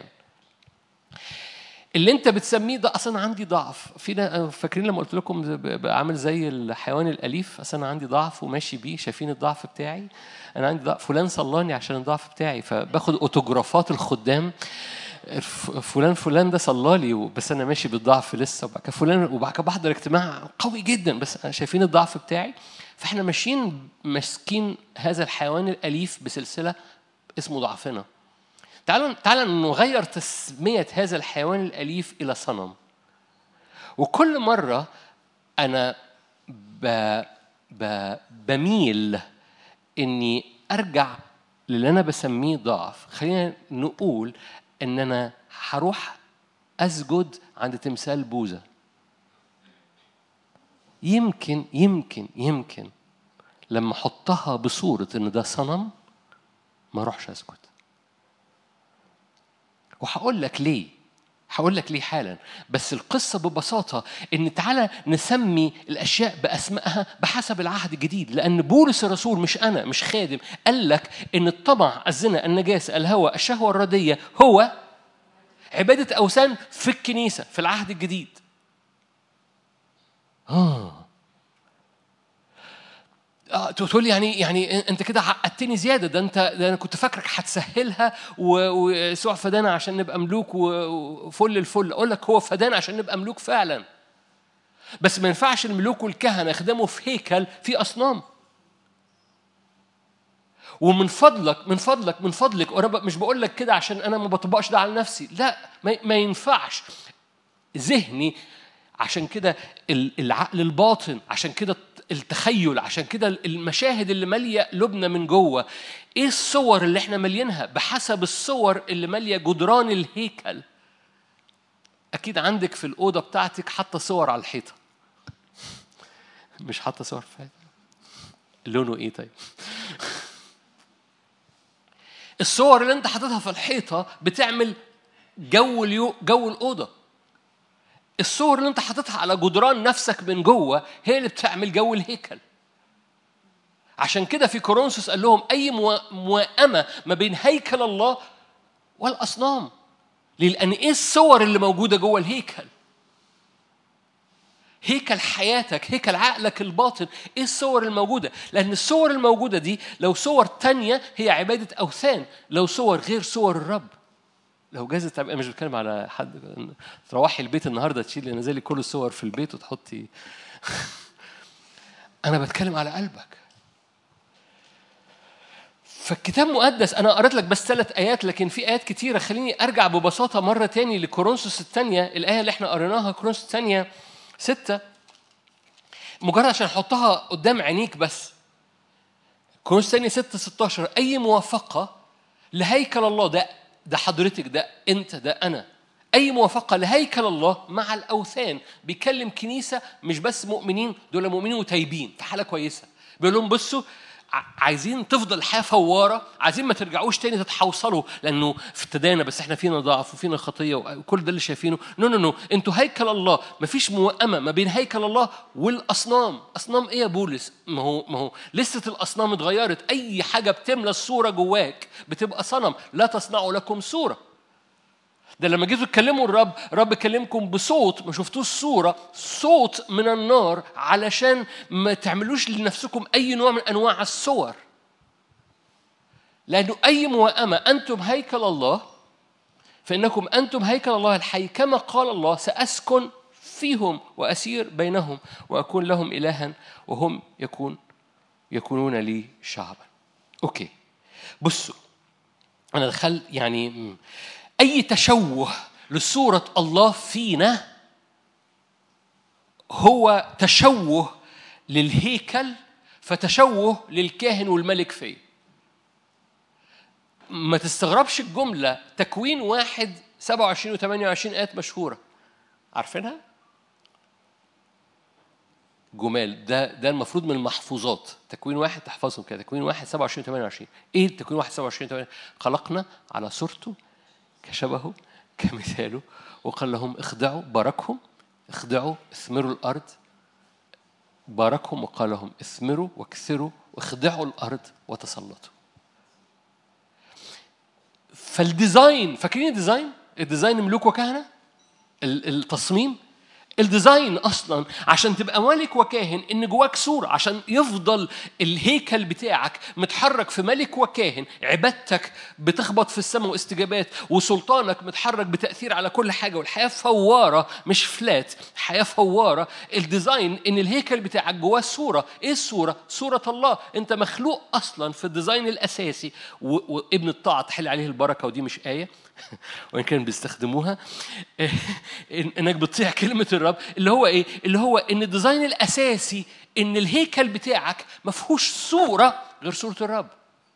اللي انت بتسميه ده اصلا عندي ضعف في نا- فاكرين لما قلت لكم ب- ب- عامل زي الحيوان الاليف اصلا انا عندي ضعف وماشي بيه شايفين الضعف بتاعي انا عندي ضعف فلان صلاني عشان الضعف بتاعي فباخد اوتوجرافات الخدام ف- فلان فلان ده صلالي بس انا ماشي بالضعف لسه وبعد كده فلان وبعد كده بحضر اجتماع قوي جدا بس أنا شايفين الضعف بتاعي فاحنا ماشيين ماسكين هذا الحيوان الاليف بسلسله اسمه ضعفنا تعالوا تعالوا نغير تسمية هذا الحيوان الأليف إلى صنم. وكل مرة أنا ب... ب... بميل إني أرجع للي أنا بسميه ضعف، خلينا نقول إن أنا هروح أسجد عند تمثال بوذا. يمكن يمكن يمكن لما أحطها بصورة إن ده صنم ما أروحش أسجد. وهقول لك ليه هقول لك ليه حالا بس القصة ببساطة إن تعالى نسمي الأشياء بأسمائها بحسب العهد الجديد لأن بولس الرسول مش أنا مش خادم قال لك إن الطمع الزنا النجاسة الهوى الشهوة الردية هو عبادة أوثان في الكنيسة في العهد الجديد آه اه تقول لي يعني يعني انت كده عقدتني زياده ده انت ده انا كنت فاكرك هتسهلها و- ويسوع فدانا عشان نبقى ملوك و- وفل الفل اقول لك هو فدانا عشان نبقى ملوك فعلا بس ما ينفعش الملوك والكهنه يخدموا في هيكل في اصنام ومن فضلك من فضلك من فضلك وانا ب- مش بقول لك كده عشان انا ما بطبقش ده على نفسي لا ما, ما ينفعش ذهني عشان كده ال- العقل الباطن عشان كده التخيل عشان كده المشاهد اللي ماليه لبنى من جوه ايه الصور اللي احنا مالينها بحسب الصور اللي ماليه جدران الهيكل اكيد عندك في الاوضه بتاعتك حاطه صور على الحيطه مش حاطه صور في لونه ايه طيب الصور اللي انت حاططها في الحيطه بتعمل جو اليو جو الاوضه الصور اللي انت حاططها على جدران نفسك من جوه هي اللي بتعمل جو الهيكل عشان كده في كورنثوس قال لهم اي موا- موائمه ما بين هيكل الله والاصنام ليه؟ لان ايه الصور اللي موجوده جوه الهيكل هيكل حياتك هيكل عقلك الباطن ايه الصور الموجودة لأن الصور الموجودة دي لو صور تانية هي عبادة أوثان لو صور غير صور الرب لو جازت تبقى مش بتكلم على حد تروحي البيت النهارده تشيلي نزلي كل الصور في البيت وتحطي انا بتكلم على قلبك فالكتاب مقدس انا قريت لك بس ثلاث ايات لكن في ايات كتيره خليني ارجع ببساطه مره تاني لكورنثوس الثانيه الايه اللي احنا قريناها كورنثوس الثانيه ستة مجرد عشان احطها قدام عينيك بس كورنثوس الثانيه 6 16 اي موافقه لهيكل الله ده ده حضرتك ده انت ده انا اي موافقه لهيكل الله مع الاوثان بيكلم كنيسه مش بس مؤمنين دول مؤمنين وتايبين في حاله كويسه بيقول لهم بصوا ع- عايزين تفضل الحياه فواره عايزين ما ترجعوش تاني تتحوصلوا لانه في ابتدانا بس احنا فينا ضعف وفينا خطيه وكل ده اللي شايفينه نو نو نو انتوا هيكل الله مفيش موائمه ما بين هيكل الله والاصنام اصنام ايه يا بولس ما هو ما هو لسه الاصنام اتغيرت اي حاجه بتملى الصوره جواك بتبقى صنم لا تصنعوا لكم صوره ده لما جيتوا تكلموا الرب الرب كلمكم بصوت ما شفتوش صورة صوت من النار علشان ما تعملوش لنفسكم أي نوع من أنواع الصور لأنه أي موائمة أنتم هيكل الله فإنكم أنتم هيكل الله الحي كما قال الله سأسكن فيهم وأسير بينهم وأكون لهم إلها وهم يكون يكونون لي شعبا أوكي بصوا أنا دخل يعني مم. أي تشوه لصورة الله فينا هو تشوه للهيكل فتشوه للكاهن والملك فيه ما تستغربش الجملة تكوين واحد 27 و 28 آيات مشهورة عارفينها؟ جمال ده ده المفروض من المحفوظات تكوين واحد تحفظهم كده تكوين واحد 27 28 ايه تكوين واحد 27 28 خلقنا على صورته كشبهه كمثاله وقال لهم اخضعوا باركهم اخضعوا اثمروا الارض باركهم وقال لهم اثمروا واكثروا واخضعوا الارض وتسلطوا فالديزاين فاكرين الديزاين الديزاين ملوك وكهنه ال- التصميم الديزاين اصلا عشان تبقى ملك وكاهن ان جواك صوره عشان يفضل الهيكل بتاعك متحرك في ملك وكاهن عبادتك بتخبط في السماء واستجابات وسلطانك متحرك بتاثير على كل حاجه والحياه فواره مش فلات حياه فواره الديزاين ان الهيكل بتاعك جواه صوره ايه الصوره صوره الله انت مخلوق اصلا في الديزاين الاساسي و- وابن الطاعه تحل عليه البركه ودي مش ايه وان كان بيستخدموها إن- انك بتطيع كلمه الرب اللي هو ايه اللي هو ان الديزاين الاساسي ان الهيكل بتاعك ما فيهوش صوره غير صوره الرب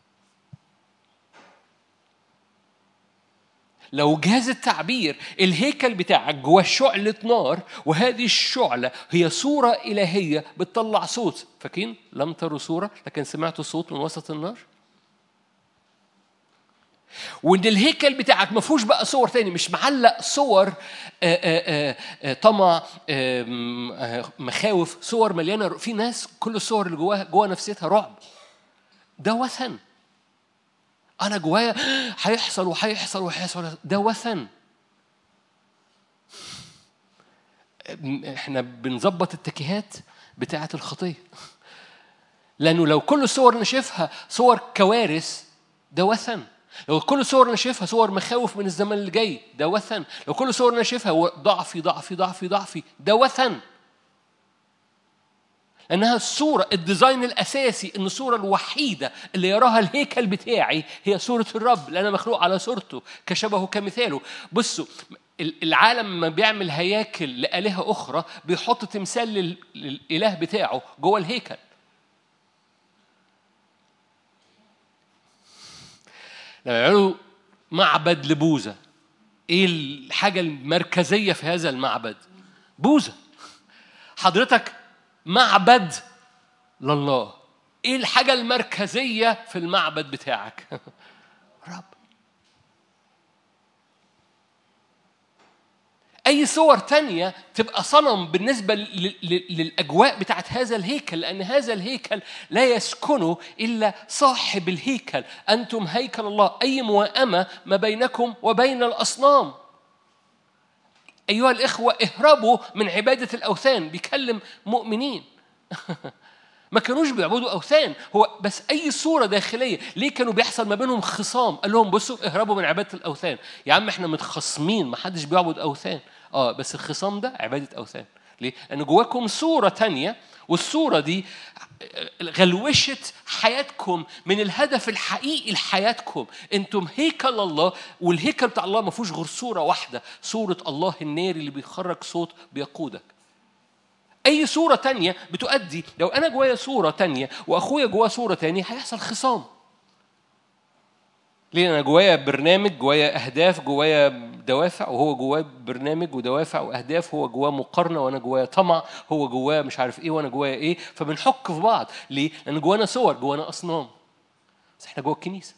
لو جاز التعبير الهيكل بتاعك جواه شعلة نار وهذه الشعلة هي صورة إلهية بتطلع صوت فاكرين لم تروا صورة لكن سمعتوا صوت من وسط النار وان الهيكل بتاعك ما فيهوش بقى صور تاني مش معلق صور آه، آه، آه، آه، طمع آم، آه، مخاوف صور مليانه ر- في ناس كل الصور اللي جواها جوا نفسيتها رعب ده وثن انا جوايا هيحصل وهيحصل وهيحصل ده وثن احنا بنظبط التكيهات بتاعه الخطيه لانه لو كل الصور اللي شايفها صور كوارث ده وثن لو كل الصور اللي شايفها صور مخاوف من الزمن اللي جاي ده وثن لو كل الصور اللي شايفها هو ضعفي ضعفي ضعفي ضعفي ده وثن لأنها الصورة الديزاين الأساسي إن الصورة الوحيدة اللي يراها الهيكل بتاعي هي صورة الرب لأن أنا مخلوق على صورته كشبهه كمثاله بصوا ال- العالم لما بيعمل هياكل لآلهة أخرى بيحط تمثال لل- للإله بتاعه جوه الهيكل لما يعملوا معبد لبوذا ايه الحاجة المركزية في هذا المعبد؟ بوذا حضرتك معبد لله ايه الحاجة المركزية في المعبد بتاعك؟ رب أي صور تانية تبقى صنم بالنسبة ل- ل- للأجواء بتاعت هذا الهيكل لأن هذا الهيكل لا يسكنه إلا صاحب الهيكل أنتم هيكل الله أي موائمة ما بينكم وبين الأصنام أيها الإخوة اهربوا من عبادة الأوثان بيكلم مؤمنين ما كانوش بيعبدوا اوثان هو بس اي صوره داخليه ليه كانوا بيحصل ما بينهم خصام قال لهم بصوا اهربوا من عباده الاوثان يا عم احنا متخاصمين ما حدش بيعبد اوثان اه بس الخصام ده عباده اوثان ليه لان جواكم صوره تانية والصوره دي غلوشت حياتكم من الهدف الحقيقي لحياتكم انتم هيكل الله والهيكل بتاع الله ما فيهوش غير صوره واحده صوره الله الناري اللي بيخرج صوت بيقودك أي صورة تانية بتؤدي لو أنا جوايا صورة تانية وأخويا جواه صورة تانية هيحصل خصام. ليه أنا جوايا برنامج جوايا أهداف جوايا دوافع وهو جواه برنامج ودوافع وأهداف هو جواه مقارنة وأنا جوايا طمع هو جواه مش عارف إيه وأنا جوايا إيه فبنحك في بعض ليه؟ لأن جوانا صور جوانا أصنام. بس إحنا جوا الكنيسة.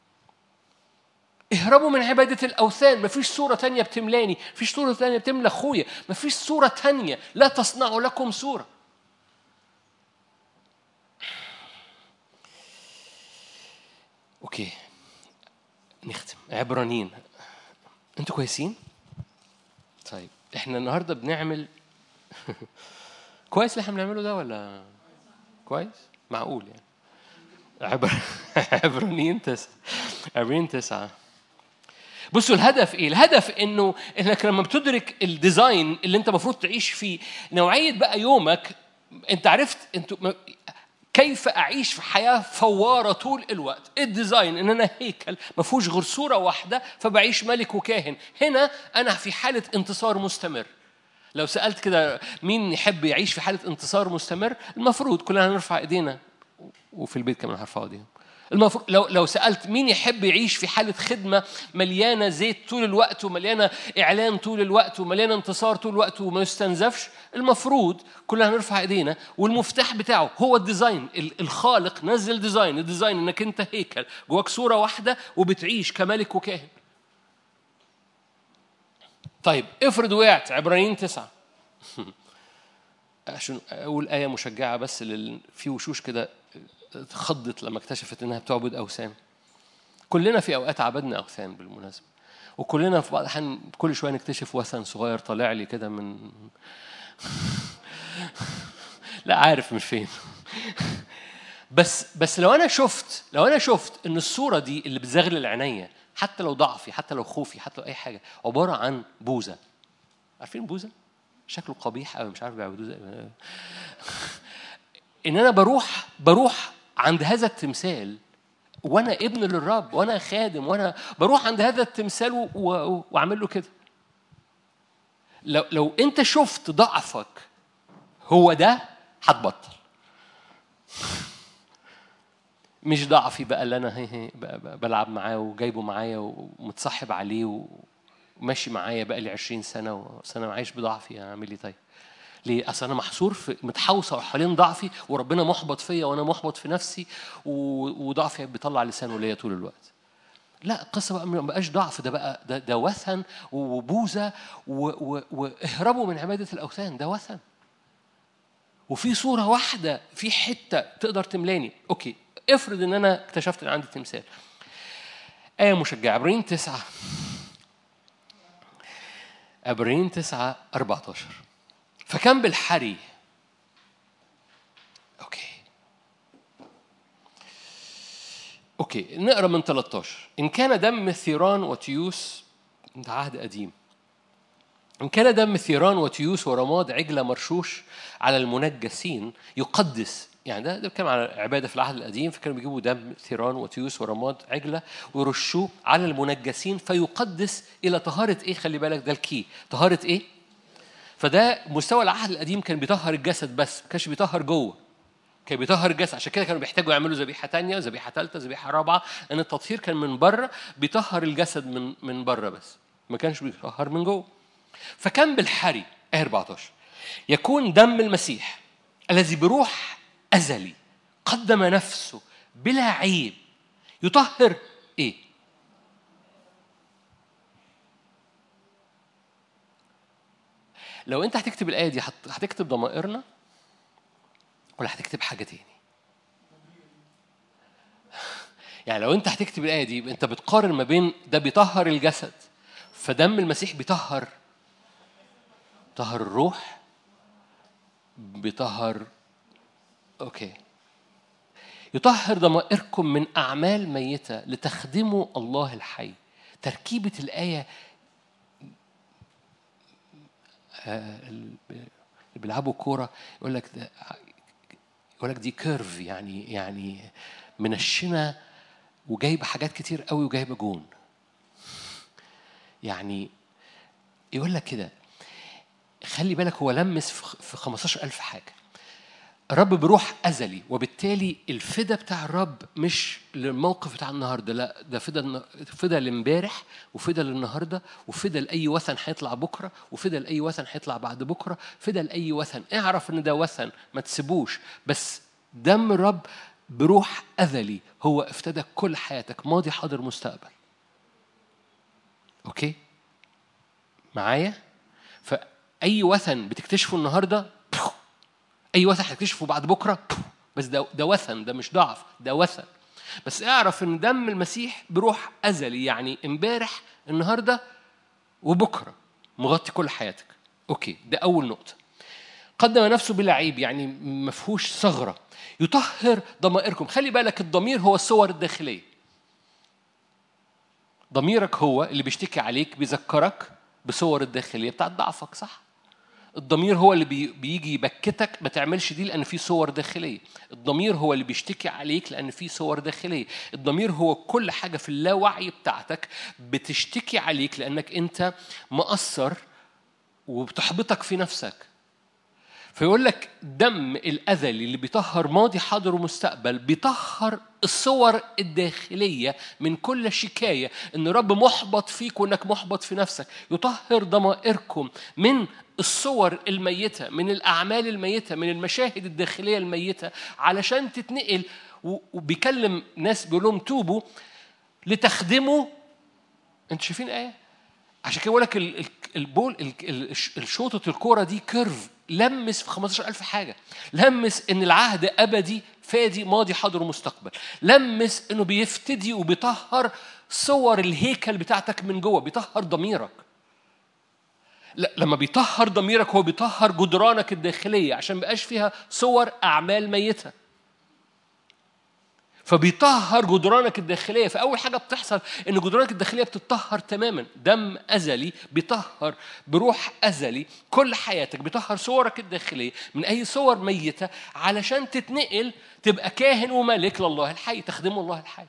اهربوا من عبادة الأوثان مفيش صورة تانية بتملاني مفيش صورة تانية بتملى أخويا مفيش صورة تانية لا تصنعوا لكم صورة أوكي نختم عبرانيين أنتوا كويسين؟ طيب إحنا النهاردة بنعمل كويس اللي إحنا بنعمله ده ولا كويس؟ معقول يعني عبر... عبرانيين تسعة عبرانيين تسعة بصوا الهدف ايه؟ الهدف انه انك لما بتدرك الديزاين اللي انت المفروض تعيش فيه نوعيه بقى يومك انت عرفت انت كيف اعيش في حياه فواره طول الوقت الديزاين ان انا هيكل ما فيهوش غير صوره واحده فبعيش ملك وكاهن هنا انا في حاله انتصار مستمر لو سالت كده مين يحب يعيش في حاله انتصار مستمر المفروض كلنا هنرفع ايدينا وفي البيت كمان هرفع ايديهم المفروض لو لو سالت مين يحب يعيش في حاله خدمه مليانه زيت طول الوقت ومليانه اعلان طول الوقت ومليانه انتصار طول الوقت وما يستنزفش المفروض كلنا نرفع ايدينا والمفتاح بتاعه هو الديزاين الخالق نزل ديزاين الديزاين انك انت هيكل جواك صوره واحده وبتعيش كملك وكاهن طيب افرض وقعت عبرانيين تسعه عشان اقول ايه مشجعه بس لل... في وشوش كده اتخضت لما اكتشفت انها بتعبد اوثان كلنا في اوقات عبدنا اوثان بالمناسبه وكلنا في بعض الاحيان كل شويه نكتشف وثن صغير طالع لي كده من لا عارف من فين بس بس لو انا شفت لو انا شفت ان الصوره دي اللي بتزغلل عينيا حتى لو ضعفي حتى لو خوفي حتى لو اي حاجه عباره عن بوذا عارفين بوذا شكله قبيح قوي مش عارف بيعبدوه ازاي ان انا بروح بروح عند هذا التمثال وانا ابن للرب وانا خادم وانا بروح عند هذا التمثال واعمل له كده لو لو انت شفت ضعفك هو ده هتبطل مش ضعفي بقى اللي انا هي هي بلعب معاه وجايبه معايا ومتصاحب عليه وماشي معايا بقى لي 20 سنه انا عايش بضعفي اعمل ايه طيب؟ ليه؟ اصل انا محصور في متحوصه حوالين ضعفي وربنا محبط فيا وانا محبط في نفسي وضعفي بيطلع لسانه ليا طول الوقت. لا القصه بقى ما بقاش ضعف ده بقى ده, ده وثن وبوذا واهربوا من عباده الاوثان ده وثن. وفي صوره واحده في حته تقدر تملاني، اوكي افرض ان انا اكتشفت ان عندي تمثال. آية مشجعة عبرين تسعة عبرين تسعة 14 فكان بالحري اوكي اوكي نقرا من 13 ان كان دم ثيران وتيوس ده عهد قديم إن كان دم ثيران وتيوس ورماد عجلة مرشوش على المنجسين يقدس يعني ده ده كان على عبادة في العهد القديم فكانوا بيجيبوا دم ثيران وتيوس ورماد عجلة ويرشوه على المنجسين فيقدس إلى طهارة إيه خلي بالك ده الكي طهارة إيه؟ فده مستوى العهد القديم كان بيطهر الجسد بس ما كانش بيطهر جوه كان بيطهر الجسد عشان كده كانوا بيحتاجوا يعملوا ذبيحه ثانيه ذبيحه ثالثه ذبيحه رابعه لان التطهير كان من بره بيطهر الجسد من من بره بس ما كانش بيطهر من جوه فكان بالحري آية 14 يكون دم المسيح الذي بروح أزلي قدم نفسه بلا عيب يطهر إيه؟ لو أنت هتكتب الآية دي هتكتب ضمائرنا ولا هتكتب حاجة تاني؟ يعني لو أنت هتكتب الآية دي أنت بتقارن ما بين ده بيطهر الجسد فدم المسيح بيطهر طهر الروح بيطهر اوكي يطهر ضمائركم من اعمال ميته لتخدموا الله الحي تركيبه الايه اللي بيلعبوا كوره يقول لك ده يقول لك دي كيرف يعني يعني منشنه وجايبه حاجات كتير قوي وجايبه جون يعني يقول لك كده خلي بالك هو لمس في 15000 حاجة الرب بروح أزلي وبالتالي الفدا بتاع الرب مش للموقف بتاع النهارده لا ده فدا فدا لامبارح وفدا للنهارده وفدا لأي وثن هيطلع بكره وفدا لأي وثن هيطلع بعد بكره فدا لأي وثن اعرف إن ده وثن ما تسيبوش بس دم الرب بروح أزلي هو افتدى كل حياتك ماضي حاضر مستقبل أوكي معايا؟ اي وثن بتكتشفه النهارده اي وثن هتكتشفه بعد بكره بس ده ده وثن ده مش ضعف ده وثن بس اعرف ان دم المسيح بروح ازلي يعني امبارح النهارده وبكره مغطي كل حياتك اوكي ده اول نقطه قدم نفسه بلا عيب يعني ما فيهوش ثغره يطهر ضمائركم خلي بالك الضمير هو الصور الداخليه ضميرك هو اللي بيشتكي عليك بيذكرك بصور الداخليه بتاعت ضعفك صح الضمير هو اللي بيجي يبكتك ما تعملش دي لان في صور داخليه الضمير هو اللي بيشتكي عليك لان في صور داخليه الضمير هو كل حاجه في اللاوعي بتاعتك بتشتكي عليك لانك انت مقصر وبتحبطك في نفسك فيقول لك دم الأذلي اللي بيطهر ماضي حاضر ومستقبل بيطهر الصور الداخلية من كل شكاية إن رب محبط فيك وإنك محبط في نفسك يطهر ضمائركم من الصور الميتة من الأعمال الميتة من المشاهد الداخلية الميتة علشان تتنقل وبيكلم ناس بيقول لهم توبوا لتخدموا انتوا شايفين ايه عشان كده بقول لك البول الشوطه الكوره دي كيرف لمس في 15000 حاجه لمس ان العهد ابدي فادي ماضي حاضر ومستقبل لمس انه بيفتدي وبيطهر صور الهيكل بتاعتك من جوه بيطهر ضميرك لا لما بيطهر ضميرك هو بيطهر جدرانك الداخليه عشان ما يبقاش فيها صور اعمال ميته فبيطهر جدرانك الداخليه فاول حاجه بتحصل ان جدرانك الداخليه بتطهر تماما دم ازلي بيطهر بروح ازلي كل حياتك بيطهر صورك الداخليه من اي صور ميته علشان تتنقل تبقى كاهن وملك لله الحي تخدمه الله الحي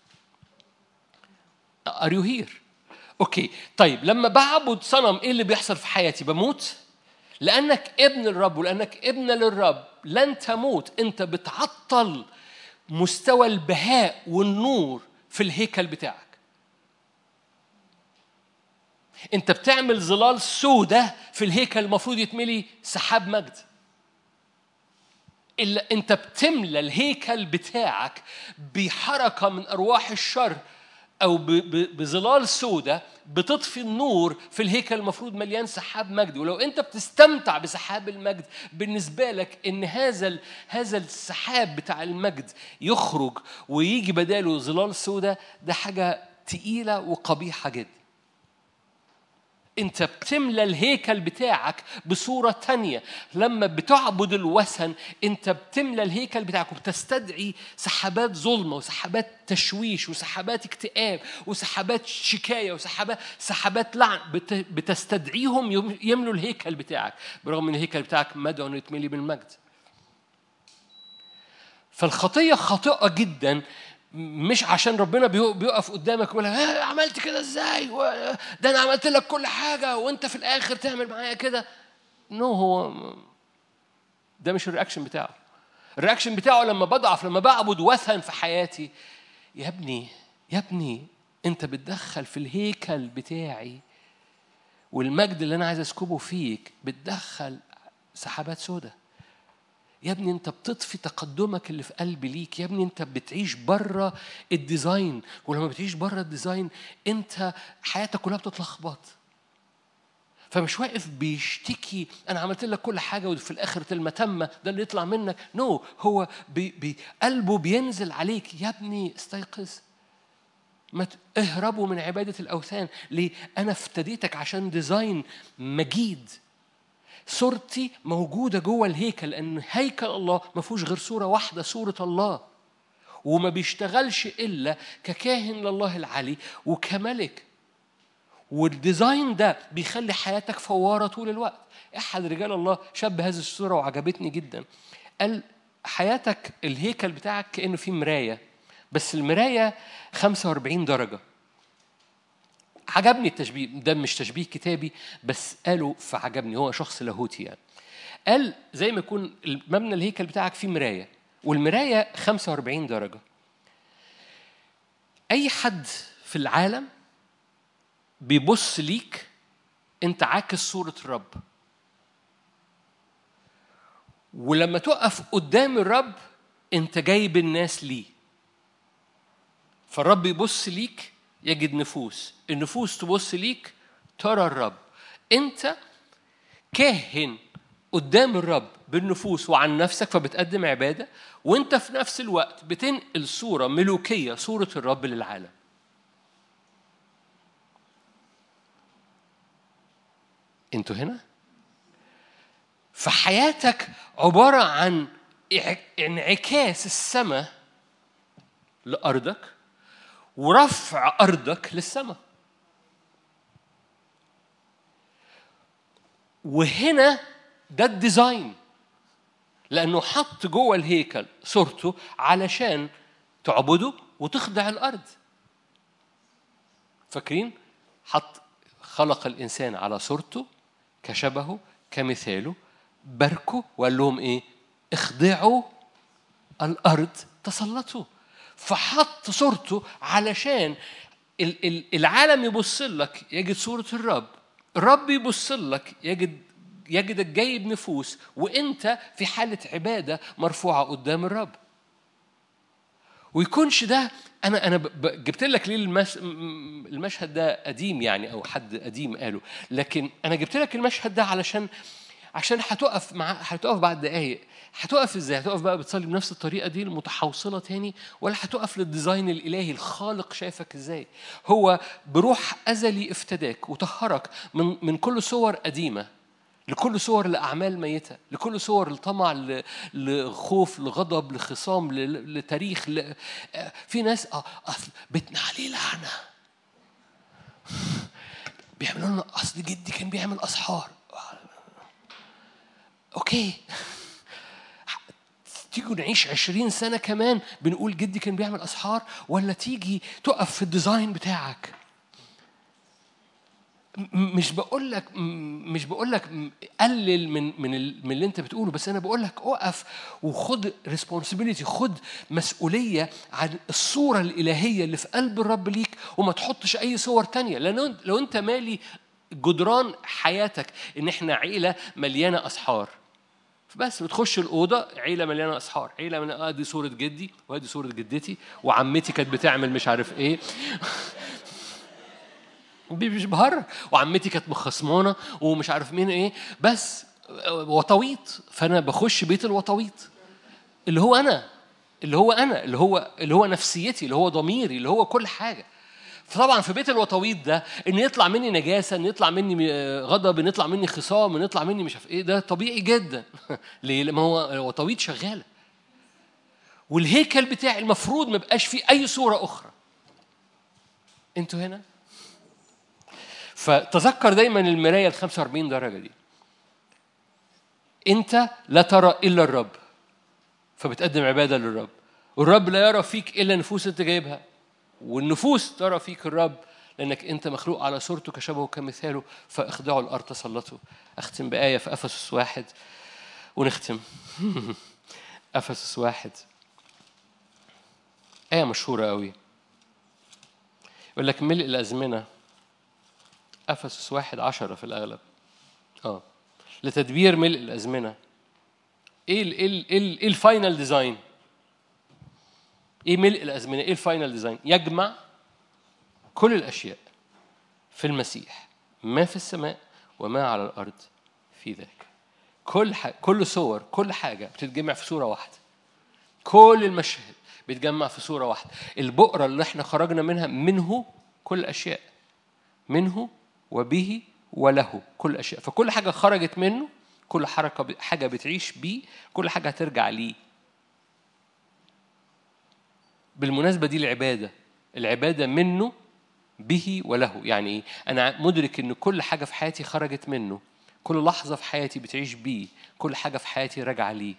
ار يو هير اوكي طيب لما بعبد صنم ايه اللي بيحصل في حياتي بموت لانك ابن الرب ولانك ابن للرب لن تموت انت بتعطل مستوى البهاء والنور في الهيكل بتاعك انت بتعمل ظلال سودة في الهيكل المفروض يتملي سحاب مجد إلا أنت بتملى الهيكل بتاعك بحركة من أرواح الشر أو بظلال سودة بتطفي النور في الهيكل المفروض مليان سحاب مجد ولو انت بتستمتع بسحاب المجد بالنسبه لك ان هذا هذا السحاب بتاع المجد يخرج ويجي بداله ظلال سودة ده حاجه تقيله وقبيحه جدا انت بتملى الهيكل بتاعك بصورة تانية لما بتعبد الوثن انت بتملى الهيكل بتاعك وبتستدعي سحابات ظلمة وسحابات تشويش وسحابات اكتئاب وسحابات شكاية وسحابات سحابات لعن بتستدعيهم يملوا الهيكل بتاعك برغم ان الهيكل بتاعك مدعو انه يتملي بالمجد فالخطية خاطئة جدا مش عشان ربنا بيقف قدامك ويقول لك عملت كده ازاي ده انا عملت لك كل حاجه وانت في الاخر تعمل معايا كده نو no, هو ده مش الرياكشن بتاعه الرياكشن بتاعه لما بضعف لما بعبد وثن في حياتي يا ابني يا ابني انت بتدخل في الهيكل بتاعي والمجد اللي انا عايز اسكبه فيك بتدخل سحابات سوداء يا ابني انت بتطفي تقدمك اللي في قلبي ليك يا ابني انت بتعيش بره الديزاين ولما بتعيش بره الديزاين انت حياتك كلها بتتلخبط فمش واقف بيشتكي انا عملت لك كل حاجه وفي الاخر تلمة تمه ده اللي يطلع منك نو no. هو بي بي قلبه بينزل عليك يا ابني استيقظ ما اهربوا من عباده الاوثان ليه انا افتديتك عشان ديزاين مجيد صورتي موجودة جوه الهيكل لأن هيكل الله ما فيهوش غير صورة واحدة صورة الله وما بيشتغلش إلا ككاهن لله العلي وكملك والديزاين ده بيخلي حياتك فوارة طول الوقت أحد رجال الله شاب هذه الصورة وعجبتني جدا قال حياتك الهيكل بتاعك كأنه في مراية بس المراية 45 درجة عجبني التشبيه ده مش تشبيه كتابي بس قالوا فعجبني هو شخص لاهوتي يعني قال زي ما يكون المبنى الهيكل بتاعك فيه مرايه والمرايه 45 درجه اي حد في العالم بيبص ليك انت عاكس صوره الرب ولما تقف قدام الرب انت جايب الناس ليه فالرب يبص ليك يجد نفوس النفوس تبص ليك ترى الرب انت كاهن قدام الرب بالنفوس وعن نفسك فبتقدم عباده وانت في نفس الوقت بتنقل صوره ملوكيه صوره الرب للعالم انتوا هنا فحياتك عباره عن انعكاس السماء لارضك ورفع أرضك للسماء وهنا ده الديزاين لأنه حط جوه الهيكل صورته علشان تعبده وتخضع الأرض فاكرين حط خلق الإنسان على صورته كشبهه كمثاله باركوا وقال لهم ايه اخضعوا الارض تسلطوا فحط صورته علشان ال- ال- العالم يبص لك يجد صورة الرب الرب يبص لك يجد يجدك جايب نفوس وانت في حالة عبادة مرفوعة قدام الرب ويكونش ده انا انا ب- ب- جبت لك ليه المس... م- المشهد ده قديم يعني او حد قديم قاله لكن انا جبت لك المشهد ده علشان عشان هتقف مع هتقف بعد دقايق هتقف ازاي هتقف بقى بتصلي بنفس الطريقه دي المتحوصله تاني ولا هتقف للديزاين الالهي الخالق شايفك ازاي هو بروح ازلي افتداك وطهرك من من كل صور قديمه لكل صور لأعمال ميتة لكل صور لطمع ل- لخوف لغضب لخصام ل- لتاريخ ل... في ناس اه اصل بيتنا عليه لعنة بيعملوا لنا اصل جدي كان بيعمل اسحار اوكي تيجوا نعيش عشرين سنة كمان بنقول جدي كان بيعمل أسحار ولا تيجي تقف في الديزاين بتاعك م- مش بقول لك م- مش بقول لك م- قلل من من ال- من اللي انت بتقوله بس انا بقول لك اقف وخد ريسبونسبيلتي خد مسؤوليه عن الصوره الالهيه اللي في قلب الرب ليك وما تحطش اي صور تانية لان أنت- لو انت مالي جدران حياتك ان احنا عيله مليانه اسحار بس بتخش الاوضه عيله مليانه اسحار عيله من ادي صوره جدي وادي صوره جدتي وعمتي كانت بتعمل مش عارف ايه بي- مش بهرج وعمتي كانت مخصمانه ومش عارف مين ايه بس وطويط فانا بخش بيت الوطويط اللي هو انا اللي هو انا اللي هو اللي هو نفسيتي اللي هو ضميري اللي هو كل حاجه فطبعا في بيت الوطويط ده ان يطلع مني نجاسه ان يطلع مني آه، غضب ان يطلع مني خصام ان يطلع مني مش عارف ايه ده طبيعي جدا ليه لما هو الوطويط شغاله والهيكل بتاعي المفروض ما يبقاش فيه اي صوره اخرى انتوا هنا فتذكر دايما المرايه ال 45 درجه دي انت لا ترى الا الرب فبتقدم عباده للرب والرب لا يرى فيك الا نفوس انت جايبها والنفوس ترى فيك الرب لانك انت مخلوق على صورته كشبهه كمثاله فاخضعوا الارض تسلطوا اختم بايه في افسس واحد ونختم افسس واحد ايه مشهوره قوي يقول لك ملء الازمنه افسس واحد عشرة في الاغلب اه لتدبير ملء الازمنه ايه ال ايه ال ايه, ال إيه الفاينل ديزاين ايه ملء الازمنه ايه الفاينل ديزاين يجمع كل الاشياء في المسيح ما في السماء وما على الارض في ذاك كل حاجة كل صور كل حاجه بتتجمع في صوره واحده كل المشهد بيتجمع في صوره واحده البؤره اللي احنا خرجنا منها منه كل الاشياء منه وبه وله كل الاشياء فكل حاجه خرجت منه كل حركه حاجه بتعيش بيه كل حاجه هترجع ليه بالمناسبة دي العبادة العبادة منه به وله يعني إيه؟ أنا مدرك إن كل حاجة في حياتي خرجت منه كل لحظة في حياتي بتعيش بيه كل حاجة في حياتي راجعة ليه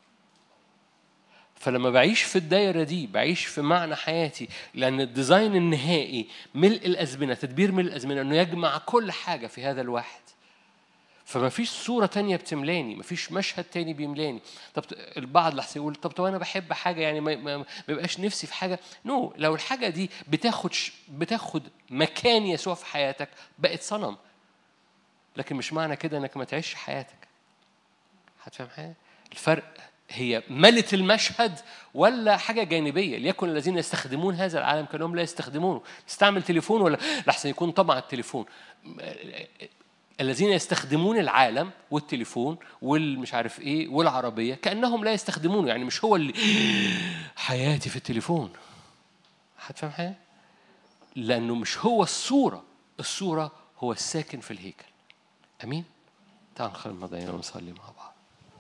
فلما بعيش في الدايرة دي بعيش في معنى حياتي لأن الديزاين النهائي ملء الأزمنة تدبير ملء الأزمنة إنه يجمع كل حاجة في هذا الواحد فما فيش صورة تانية بتملاني ما فيش مشهد تاني بيملاني طب البعض لحظة يقول طب طب أنا بحب حاجة يعني ما, ما, ما بيبقاش نفسي في حاجة نو no. لو الحاجة دي بتاخد ش- بتاخد مكان يسوع في حياتك بقت صنم لكن مش معنى كده انك ما تعيش حياتك هتفهم حاجة الفرق هي ملت المشهد ولا حاجة جانبية ليكن الذين يستخدمون هذا العالم كانهم لا يستخدمونه استعمل تليفون ولا لحسن يكون طبعا التليفون الذين يستخدمون العالم والتليفون والمش عارف ايه والعربيه كانهم لا يستخدمونه يعني مش هو اللي حياتي في التليفون هتفهم حاجه لانه مش هو الصوره الصوره هو الساكن في الهيكل امين تعال نخلي المضينا ونصلي مع بعض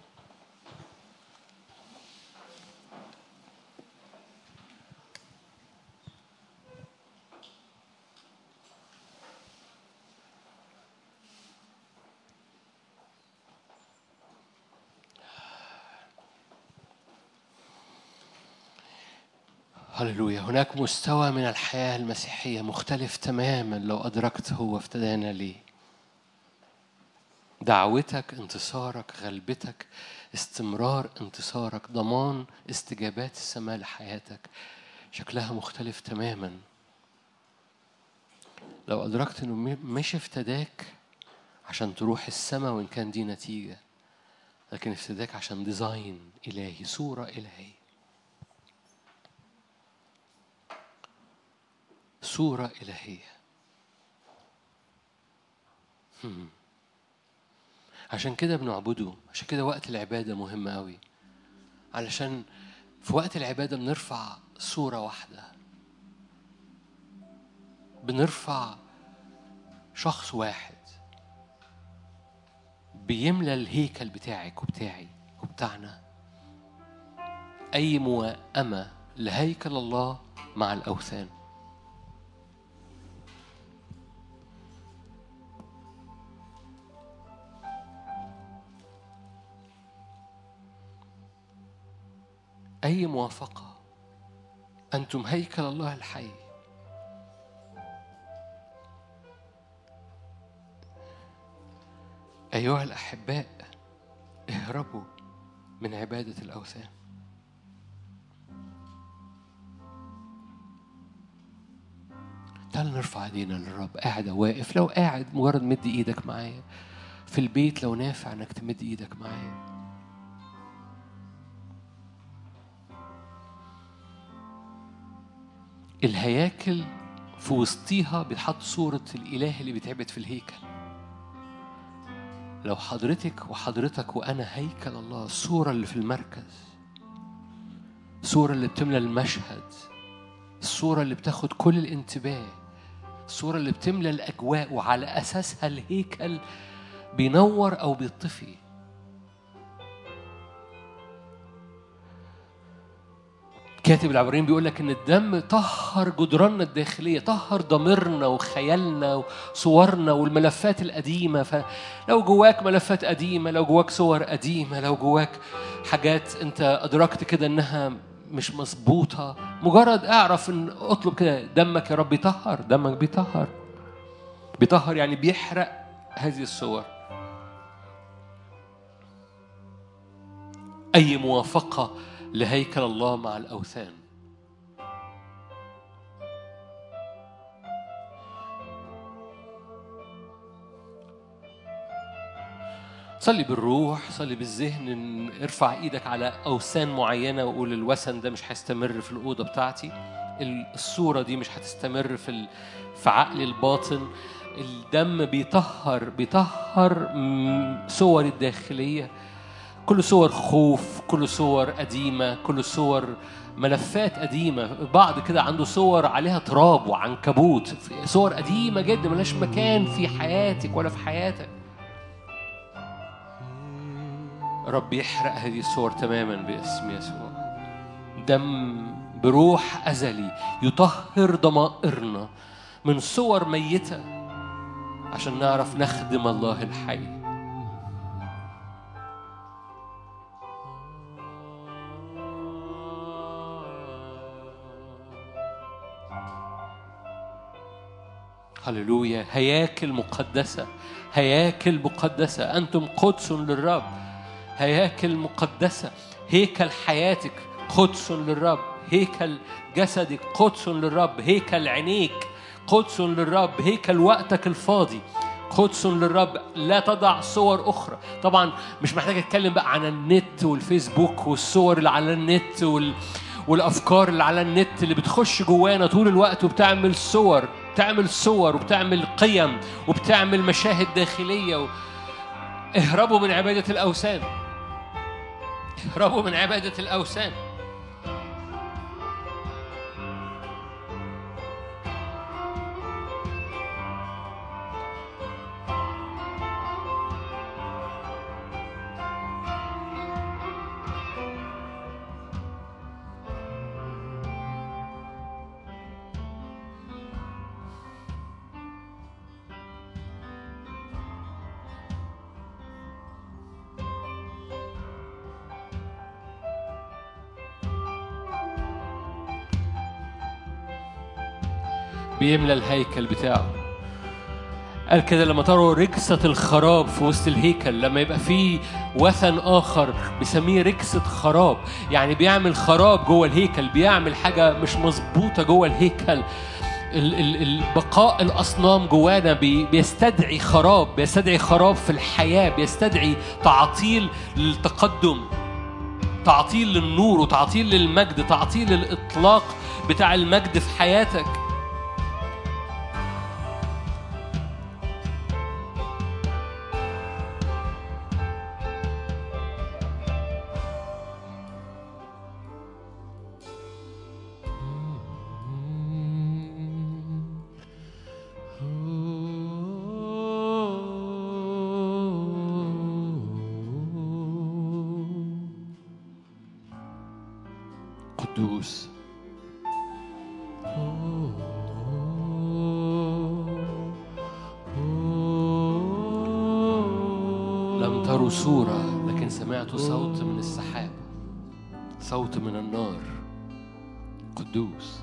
هللويا هناك مستوى من الحياة المسيحية مختلف تماما لو أدركت هو افتدانا ليه دعوتك انتصارك غلبتك استمرار انتصارك ضمان استجابات السماء لحياتك شكلها مختلف تماما لو أدركت إنه مش افتداك عشان تروح السماء وإن كان دي نتيجة لكن افتداك عشان ديزاين إلهي صورة إلهية صورة إلهية هم. عشان كده بنعبده عشان كده وقت العبادة مهم قوي علشان في وقت العبادة بنرفع صورة واحدة بنرفع شخص واحد بيملى الهيكل بتاعك وبتاعي وبتاعنا أي موائمة لهيكل الله مع الأوثان أي موافقة أنتم هيكل الله الحي أيها الأحباء اهربوا من عبادة الأوثان تعال نرفع ايدينا للرب قاعد واقف لو قاعد مجرد مد ايدك معايا في البيت لو نافع انك تمد ايدك معايا الهياكل في وسطيها بيتحط صورة الإله اللي بيتعبد في الهيكل لو حضرتك وحضرتك وأنا هيكل الله الصورة اللي في المركز الصورة اللي بتملى المشهد الصورة اللي بتاخد كل الانتباه الصورة اللي بتملى الأجواء وعلى أساسها الهيكل بينور أو بيطفي كاتب العبرين بيقول لك ان الدم طهر جدراننا الداخليه طهر ضميرنا وخيالنا وصورنا والملفات القديمه فلو جواك ملفات قديمه لو جواك صور قديمه لو جواك حاجات انت ادركت كده انها مش مظبوطه مجرد اعرف ان اطلب كده دمك يا رب بيطهر دمك بيطهر بيطهر يعني بيحرق هذه الصور اي موافقه لهيكل الله مع الأوثان صلي بالروح صلي بالذهن ارفع ايدك على اوثان معينه وقول الوثن ده مش هيستمر في الاوضه بتاعتي الصوره دي مش هتستمر في في عقلي الباطن الدم بيطهر بيطهر صور الداخليه كل صور خوف كل صور قديمة كل صور ملفات قديمة بعض كده عنده صور عليها تراب وعنكبوت صور قديمة جدا ملاش مكان في حياتك ولا في حياتك رب يحرق هذه الصور تماما باسم يسوع دم بروح أزلي يطهر ضمائرنا من صور ميتة عشان نعرف نخدم الله الحي هللويا هياكل مقدسة هياكل مقدسة أنتم قدس للرب هياكل مقدسة هيكل حياتك قدس للرب هيكل جسدك قدس للرب هيكل عينيك قدس للرب هيكل وقتك الفاضي قدس للرب لا تضع صور أخرى طبعا مش محتاج أتكلم بقى عن النت والفيسبوك والصور اللي على النت وال... والأفكار اللي على النت اللي بتخش جوانا طول الوقت وبتعمل صور بتعمل صور وبتعمل قيم وبتعمل مشاهد داخلية و... اهربوا من عبادة الأوثان اهربوا من عبادة الأوثان بيملى الهيكل بتاعه قال كده لما تروا ركسة الخراب في وسط الهيكل لما يبقى في وثن آخر بيسميه ركسة خراب يعني بيعمل خراب جوه الهيكل بيعمل حاجة مش مظبوطة جوه الهيكل ال- ال- ال- بقاء الأصنام جوانا بي- بيستدعي خراب بيستدعي خراب في الحياة بيستدعي تعطيل للتقدم تعطيل للنور وتعطيل للمجد تعطيل للإطلاق بتاع المجد في حياتك قدوس لم تروا صورة لكن سمعت صوت من السحاب صوت من النار قدوس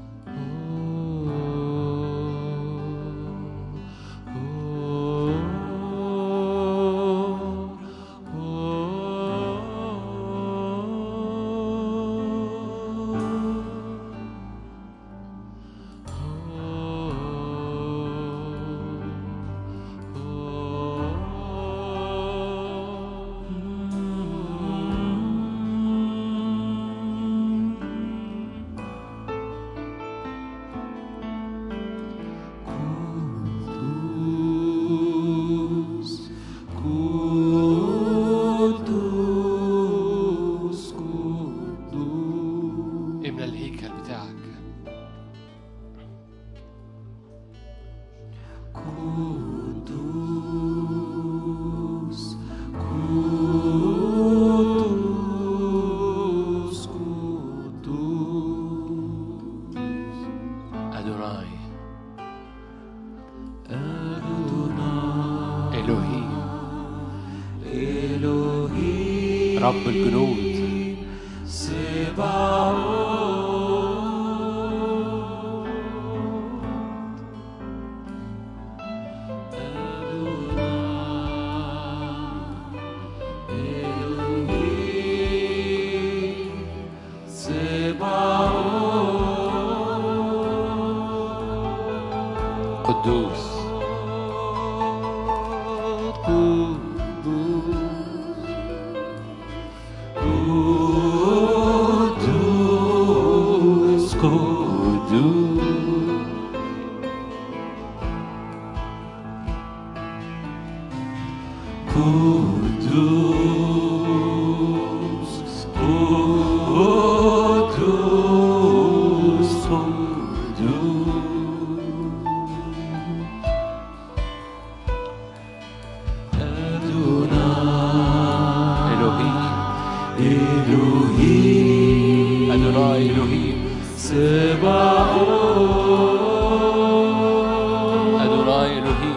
املى الهيكل بتاعك أدوناي إلهي رب الجنود قدوس قدوس قدوس قدوس قدوس إلهي أدوناي إلهي أدوناي إلهي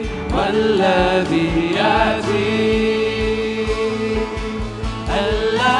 والذي يأتي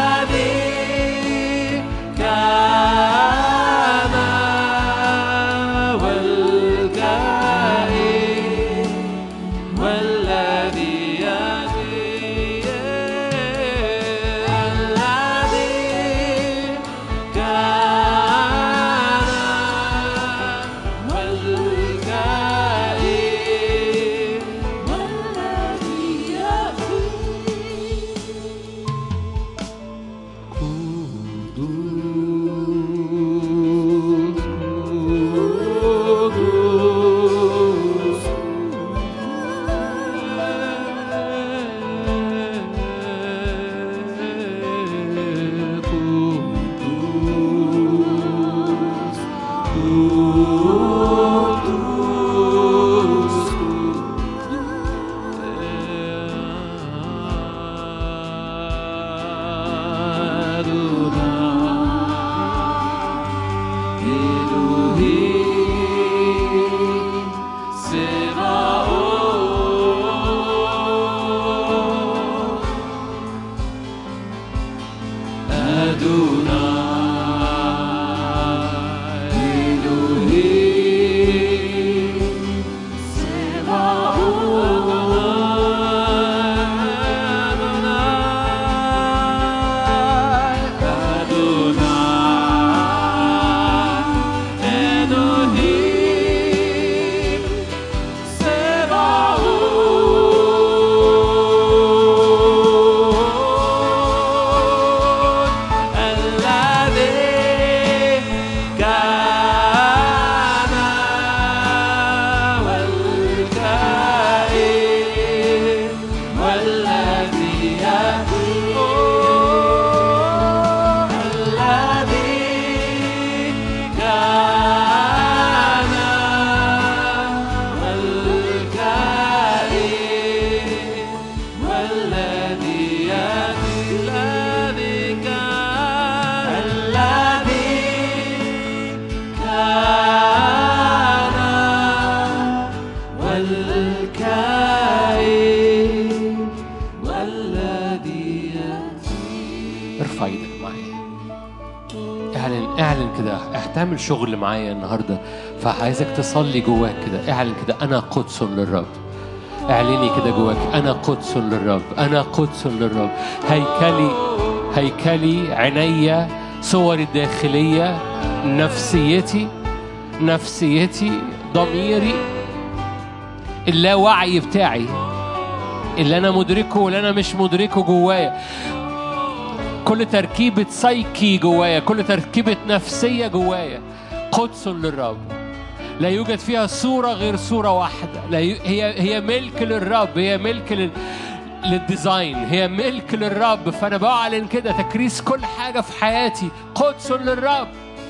كده هتعمل شغل معايا النهارده فعايزك تصلي جواك كده اعلن كده انا قدس للرب اعلني كده جواك انا قدس للرب انا قدس للرب هيكلي هيكلي عينيا صوري الداخليه نفسيتي نفسيتي ضميري اللاوعي بتاعي اللي انا مدركه واللي انا مش مدركه جوايا كل تركيبة سايكي جوايا كل تركيبة نفسية جوايا قدس للرب لا يوجد فيها صورة غير صورة واحدة لا ي... هي هي ملك للرب هي ملك لل... للديزاين هي ملك للرب فأنا بعلن كده تكريس كل حاجة في حياتي قدس للرب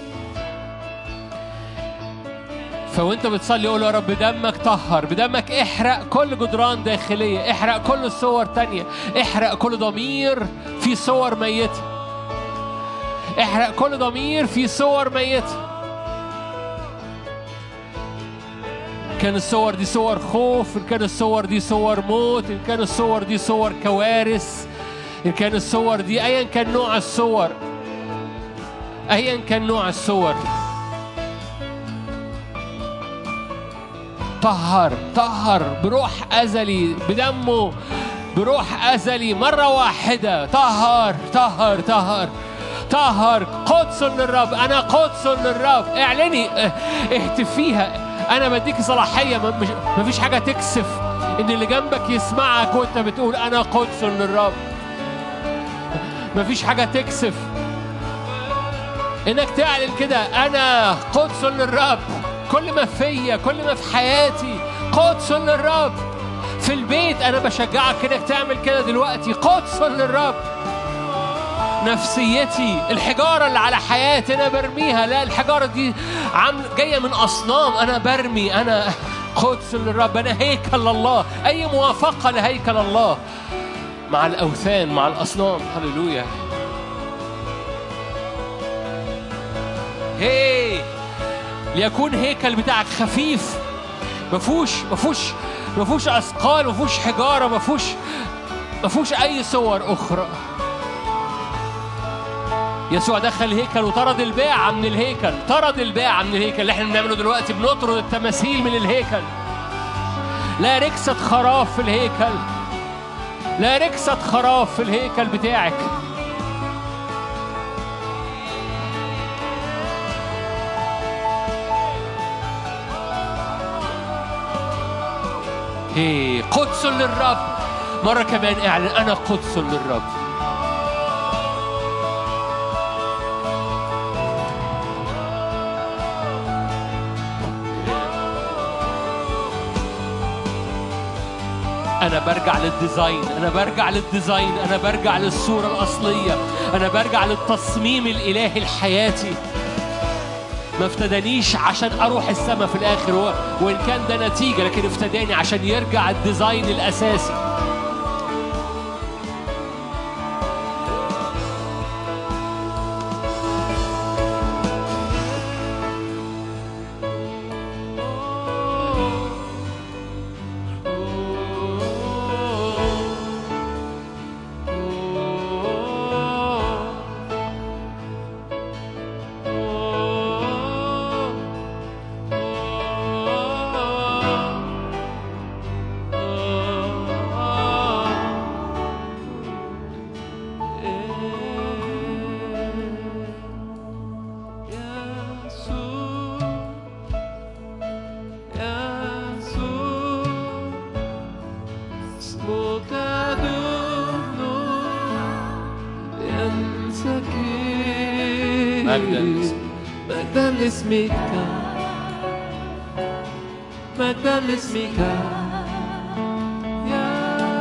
فوانت بتصلي قول يا رب دمك طهر بدمك احرق كل جدران داخلية احرق كل صور تانية احرق كل ضمير في صور ميتة احرق كل ضمير في صور ميتة كان الصور دي صور خوف إن كان الصور دي صور موت إن كان الصور دي صور كوارث إن كان الصور دي أيا كان نوع الصور أيا كان نوع الصور طهر طهر بروح أزلي بدمه بروح أزلي مرة واحدة طهر طهر طهر طهر قدس للرب أنا قدس للرب اعلني اه، اهتفيها أنا بديك صلاحية ما مش- ما فيش حاجة تكسف إن اللي جنبك يسمعك وأنت بتقول أنا قدس للرب ما فيش حاجة تكسف انك تعلن كده انا قدس للرب كل ما فيا كل ما في حياتي قدس للرب في البيت انا بشجعك انك تعمل كده دلوقتي قدس للرب نفسيتي الحجارة اللي على حياتي أنا برميها لا الحجارة دي عم جاية من أصنام أنا برمي أنا قدس للرب أنا هيكل الله أي موافقة لهيكل الله مع الأوثان مع الأصنام هللويا هي ليكون هيكل بتاعك خفيف مفهوش مفهوش مفهوش اثقال مفهوش حجاره مفهوش مفهوش اي صور اخرى يسوع دخل الهيكل وطرد الباعة من الهيكل طرد الباعة من الهيكل اللي احنا بنعمله دلوقتي بنطرد التماثيل من الهيكل لا ركسة خراف في الهيكل لا ركسة خراف في الهيكل بتاعك هي قدس للرب مرة كمان اعلن أنا قدس للرب أنا برجع للديزاين أنا برجع للديزاين أنا برجع للصورة الأصلية أنا برجع للتصميم الإلهي لحياتي ما افتدانيش عشان اروح السما في الاخر و... وان كان ده نتيجه لكن افتداني عشان يرجع الديزاين الاساسي مجدا لاسمك. مجدا لاسمك مجدا لاسمك يا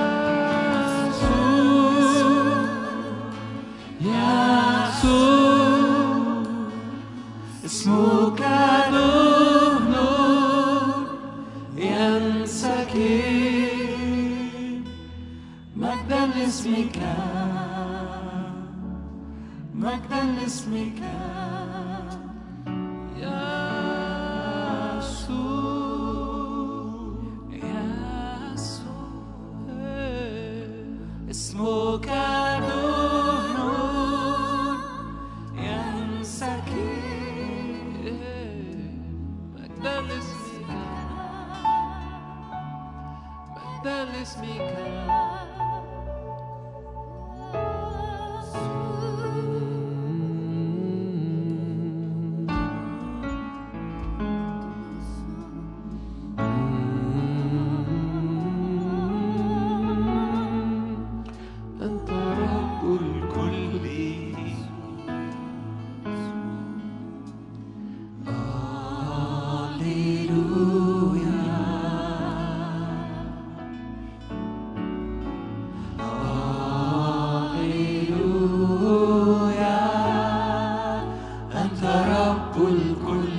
يسوع يا يسوع اسمك نور نور ينسكب مجدا لاسمك مجدا لاسمك يا يسوع يا يسوع اسمك نور نور ينسكب مجدا لاسمك أنت رب الكل أنت رب الكل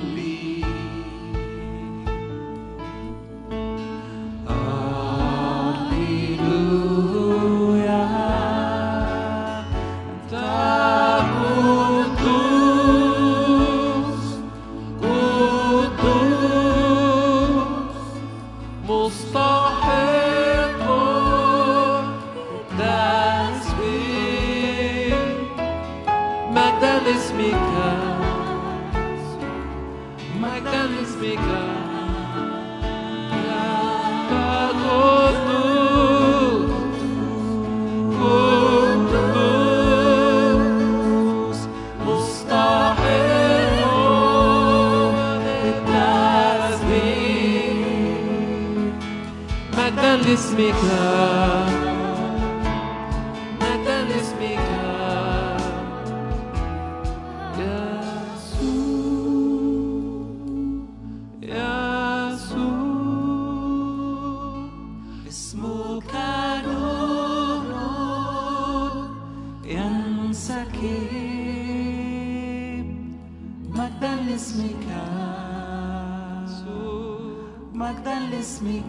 هللويا أنت قدوس قدوس مستحق التسبيح مجدا لاسمك مجدا لاسمك يا قدوس قدوس مستحق التسبيح مجدا لاسمك مجدا لاسمك يسوع يسوع اسمك نور ينسكب مجدا لاسمك مجدا لاسمك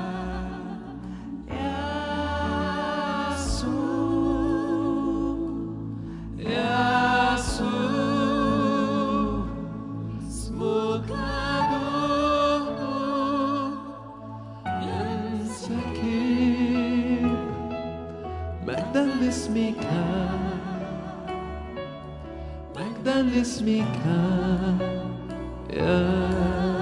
يسوع يسوع اسمك نور ينسكب مجدا لاسمك مجدا لاسمك يا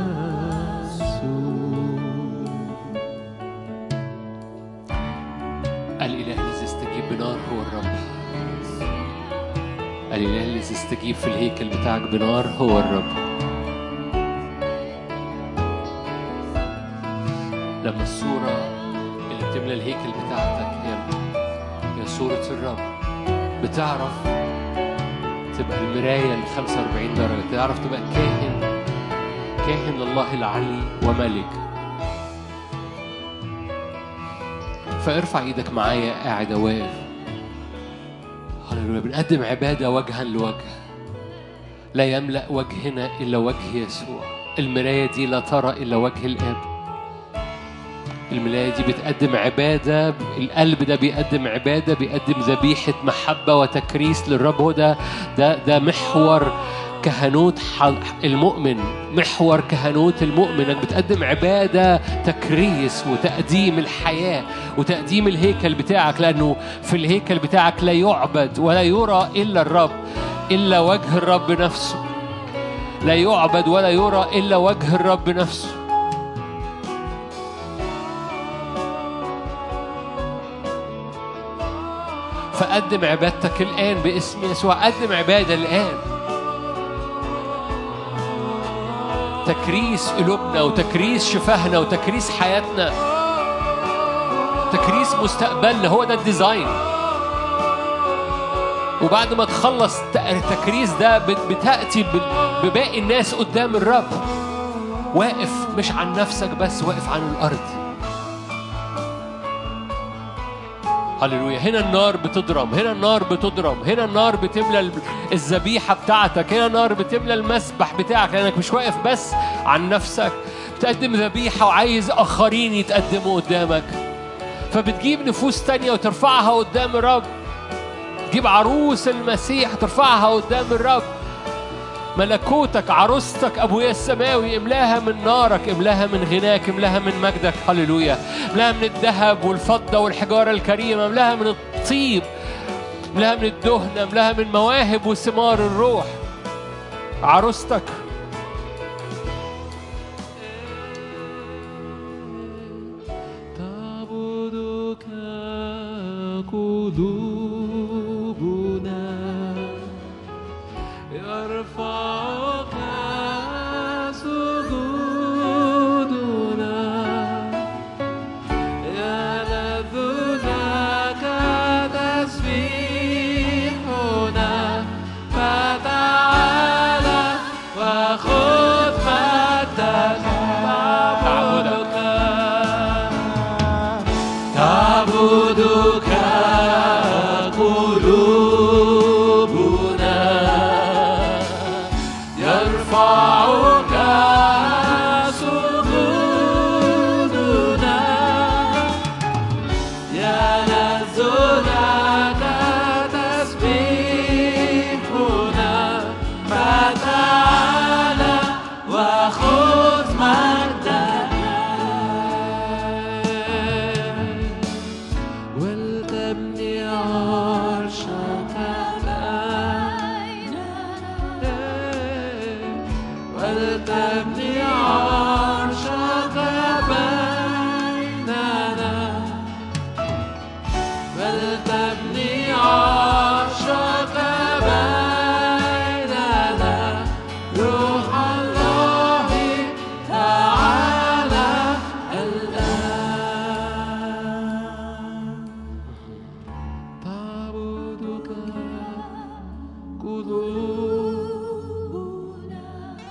الإله الذي يستجيب بنار هو الرب الإله الذي يستجيب في الهيكل بتاعك بنار هو الرب لما الصورة اللي بتملى الهيكل بتاعتك هي هي صورة الرب بتعرف تبقى المراية ال 45 درجة تعرف تبقى كاهن كاهن لله العلي وملك فارفع ايدك معايا قاعد واقف هللويا بنقدم عبادة وجها لوجه لا يملأ وجهنا إلا وجه يسوع المراية دي لا ترى إلا وجه الآب الملاية دي بتقدم عبادة القلب ده بيقدم عبادة بيقدم ذبيحة محبة وتكريس للرب هو ده ده ده محور كهنوت ح- المؤمن محور كهنوت المؤمن انك بتقدم عبادة تكريس وتقديم الحياة وتقديم الهيكل بتاعك لأنه في الهيكل بتاعك لا يعبد ولا يرى إلا الرب إلا وجه الرب نفسه لا يعبد ولا يرى إلا وجه الرب نفسه فقدم عبادتك الآن باسم يسوع قدم عبادة الآن تكريس قلوبنا وتكريس شفاهنا وتكريس حياتنا تكريس مستقبلنا هو ده الديزاين وبعد ما تخلص التكريس ده بت- بتأتي بال- بباقي الناس قدام الرب واقف مش عن نفسك بس واقف عن الأرض هللويا هنا النار بتضرم هنا النار بتضرم هنا النار بتملى ال- الذبيحة بتاعتك هنا النار بتملى المسبح بتاعك لأنك مش واقف بس عن نفسك بتقدم ذبيحة وعايز آخرين يتقدموا قدامك فبتجيب نفوس تانية وترفعها قدام الرب تجيب عروس المسيح ترفعها قدام الرب ملكوتك عروستك ابويا السماوي املاها من نارك املاها من غناك املاها من مجدك هللويا املاها من الذهب والفضه والحجاره الكريمه املاها من الطيب املاها من الدهن املاها من مواهب وثمار الروح عروستك قلوبنا يرفعك سجودنا يلذ لك تسبيحنا فتعالى وخذ مجدك تعبدك تعبدك قلوبنا يرفعك سجودنا يلذ لك تسبيحنا فتعالى وخذ مجدك ولتبني عرشك ولتبني عرشك بيننا ولتبني عرشك بيننا روح الله تعالى الآن تعبدك قلوبنا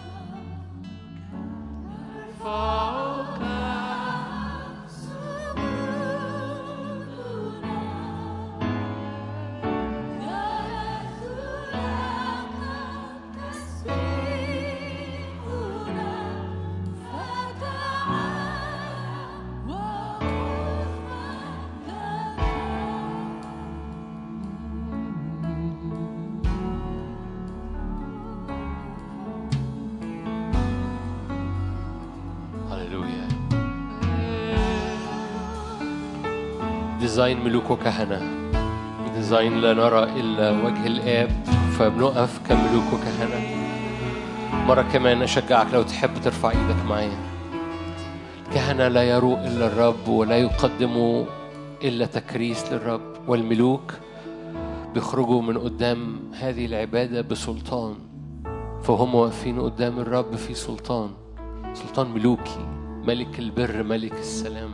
يرفعك هللويا ديزاين ملوك وكهنة ديزاين لا نرى إلا وجه الآب فبنقف كملوك وكهنة مرة كمان أشجعك لو تحب ترفع إيدك معايا الكهنة لا يروا إلا الرب ولا يقدموا إلا تكريس للرب والملوك بيخرجوا من قدام هذه العبادة بسلطان فهم واقفين قدام الرب في سلطان سلطان ملوكي ملك البر ملك السلام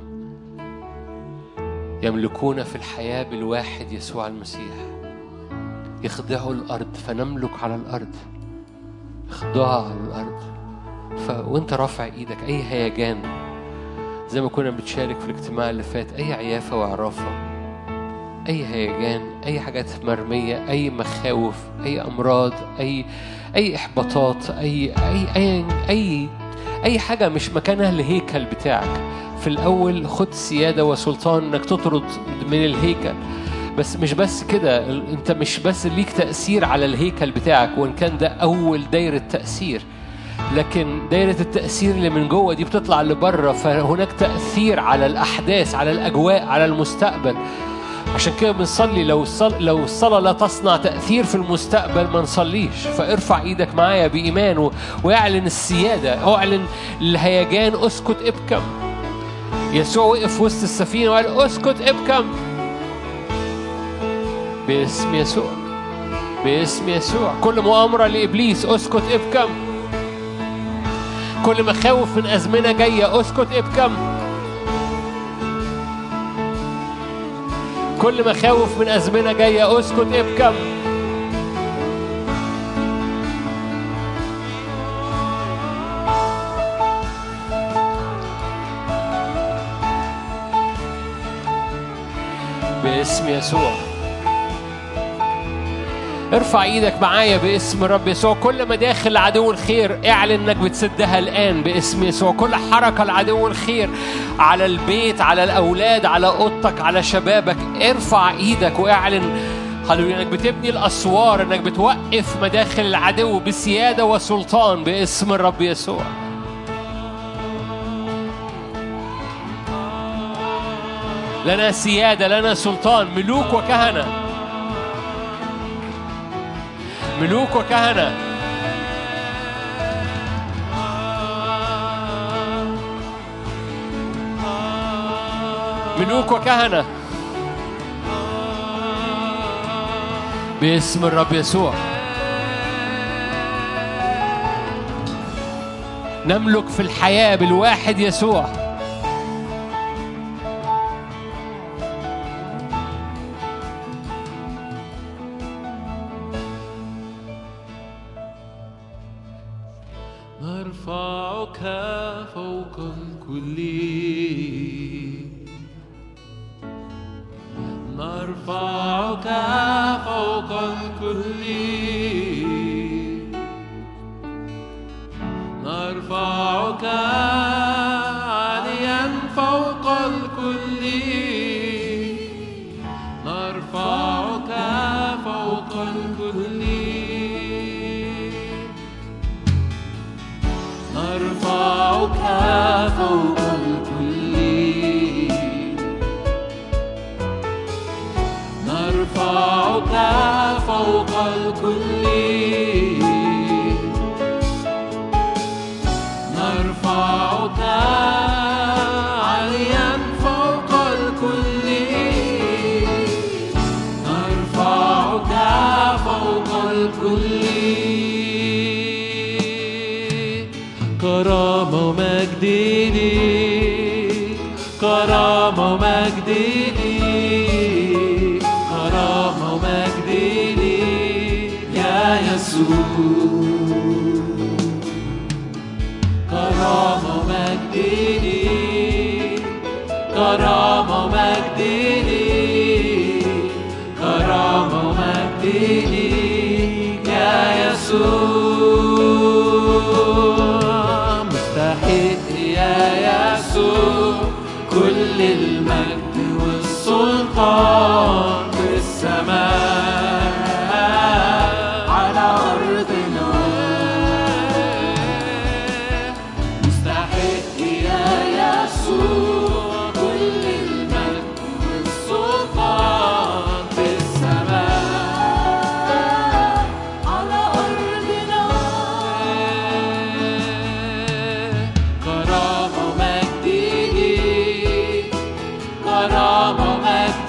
يملكون في الحياة بالواحد يسوع المسيح يخضعوا الأرض فنملك على الأرض إخضاع على الأرض ف... وانت رافع ايدك أي هيجان زي ما كنا بنشارك في الاجتماع اللي فات أي عيافة وعرافة أي هيجان أي حاجات مرمية أي مخاوف أي أمراض أي أي إحباطات أي أي أي أي أي حاجة مش مكانها الهيكل بتاعك في الأول خد سيادة وسلطان إنك تطرد من الهيكل بس مش بس كده ال- انت مش بس ليك تأثير على الهيكل بتاعك وان كان ده أول دايرة تأثير لكن دايرة التأثير اللي من جوه دي بتطلع لبره فهناك تأثير على الأحداث على الأجواء على المستقبل عشان كده بنصلي لو الصل... لو الصلاة لا تصنع تأثير في المستقبل ما نصليش فارفع ايدك معايا بإيمان و... واعلن السيادة اعلن الهيجان اسكت ابكم يسوع وقف وسط السفينة وقال اسكت ابكم باسم يسوع باسم يسوع كل مؤامرة لإبليس اسكت ابكم كل مخاوف من أزمنة جاية اسكت ابكم كل مخاوف من أزمنة جاية اسكت ابكم باسم يسوع ارفع ايدك معايا باسم الرب يسوع كل مداخل لعدو الخير اعلن انك بتسدها الان باسم يسوع كل حركه لعدو الخير على البيت على الاولاد على اوضتك على شبابك ارفع ايدك واعلن هللويا انك بتبني الاسوار انك بتوقف مداخل العدو بسياده وسلطان باسم الرب يسوع لنا سياده لنا سلطان ملوك وكهنه ملوك وكهنة ملوك وكهنة باسم الرب يسوع نملك في الحياة بالواحد يسوع نرفعك فوق الكل نرفعك فوق الكل نرفعك عاليا فوق الكل نرفعك فوق الكل نرفعك فوق الكل نرفعك فوق الكل نرفعك عاليا فوق الكل نرفعك فوق الكل كرامة ومجد ليك كرامة ومجد ليك كرامة ومجد ليك يا يسوع كرامة ومجد ليك كرامة ومجد ليك كرامة ومجد ليك يا يسوع مستحق يا يسوع كل المجد والسلطان في السماء على أرضنا مستحق يا يسوع كل المجد والسلطان في السماء على أرضنا كرامة ومجد ليك كرامة ومجد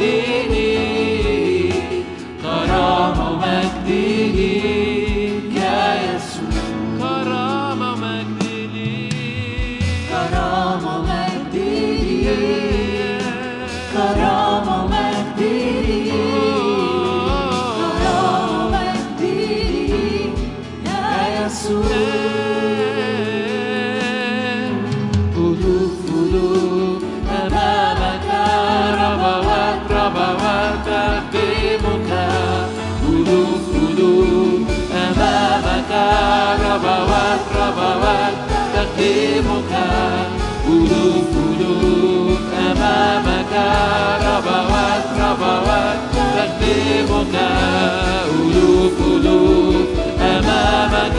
ليك كرامة ومجد ليك يا يسوع كرامة ومجد ليك كرامة ومجد ليك كرامة ومجد ليك كرامة ومجد ليك يا يسوع ألوف ألوف أمامك ربوات ربوات تقديمك ألوف ألوف أمامك ربوات ربوات تقديمك ألوف ألوف أمامك ربوات ربوات تقديمك ألوف ألوف أمامك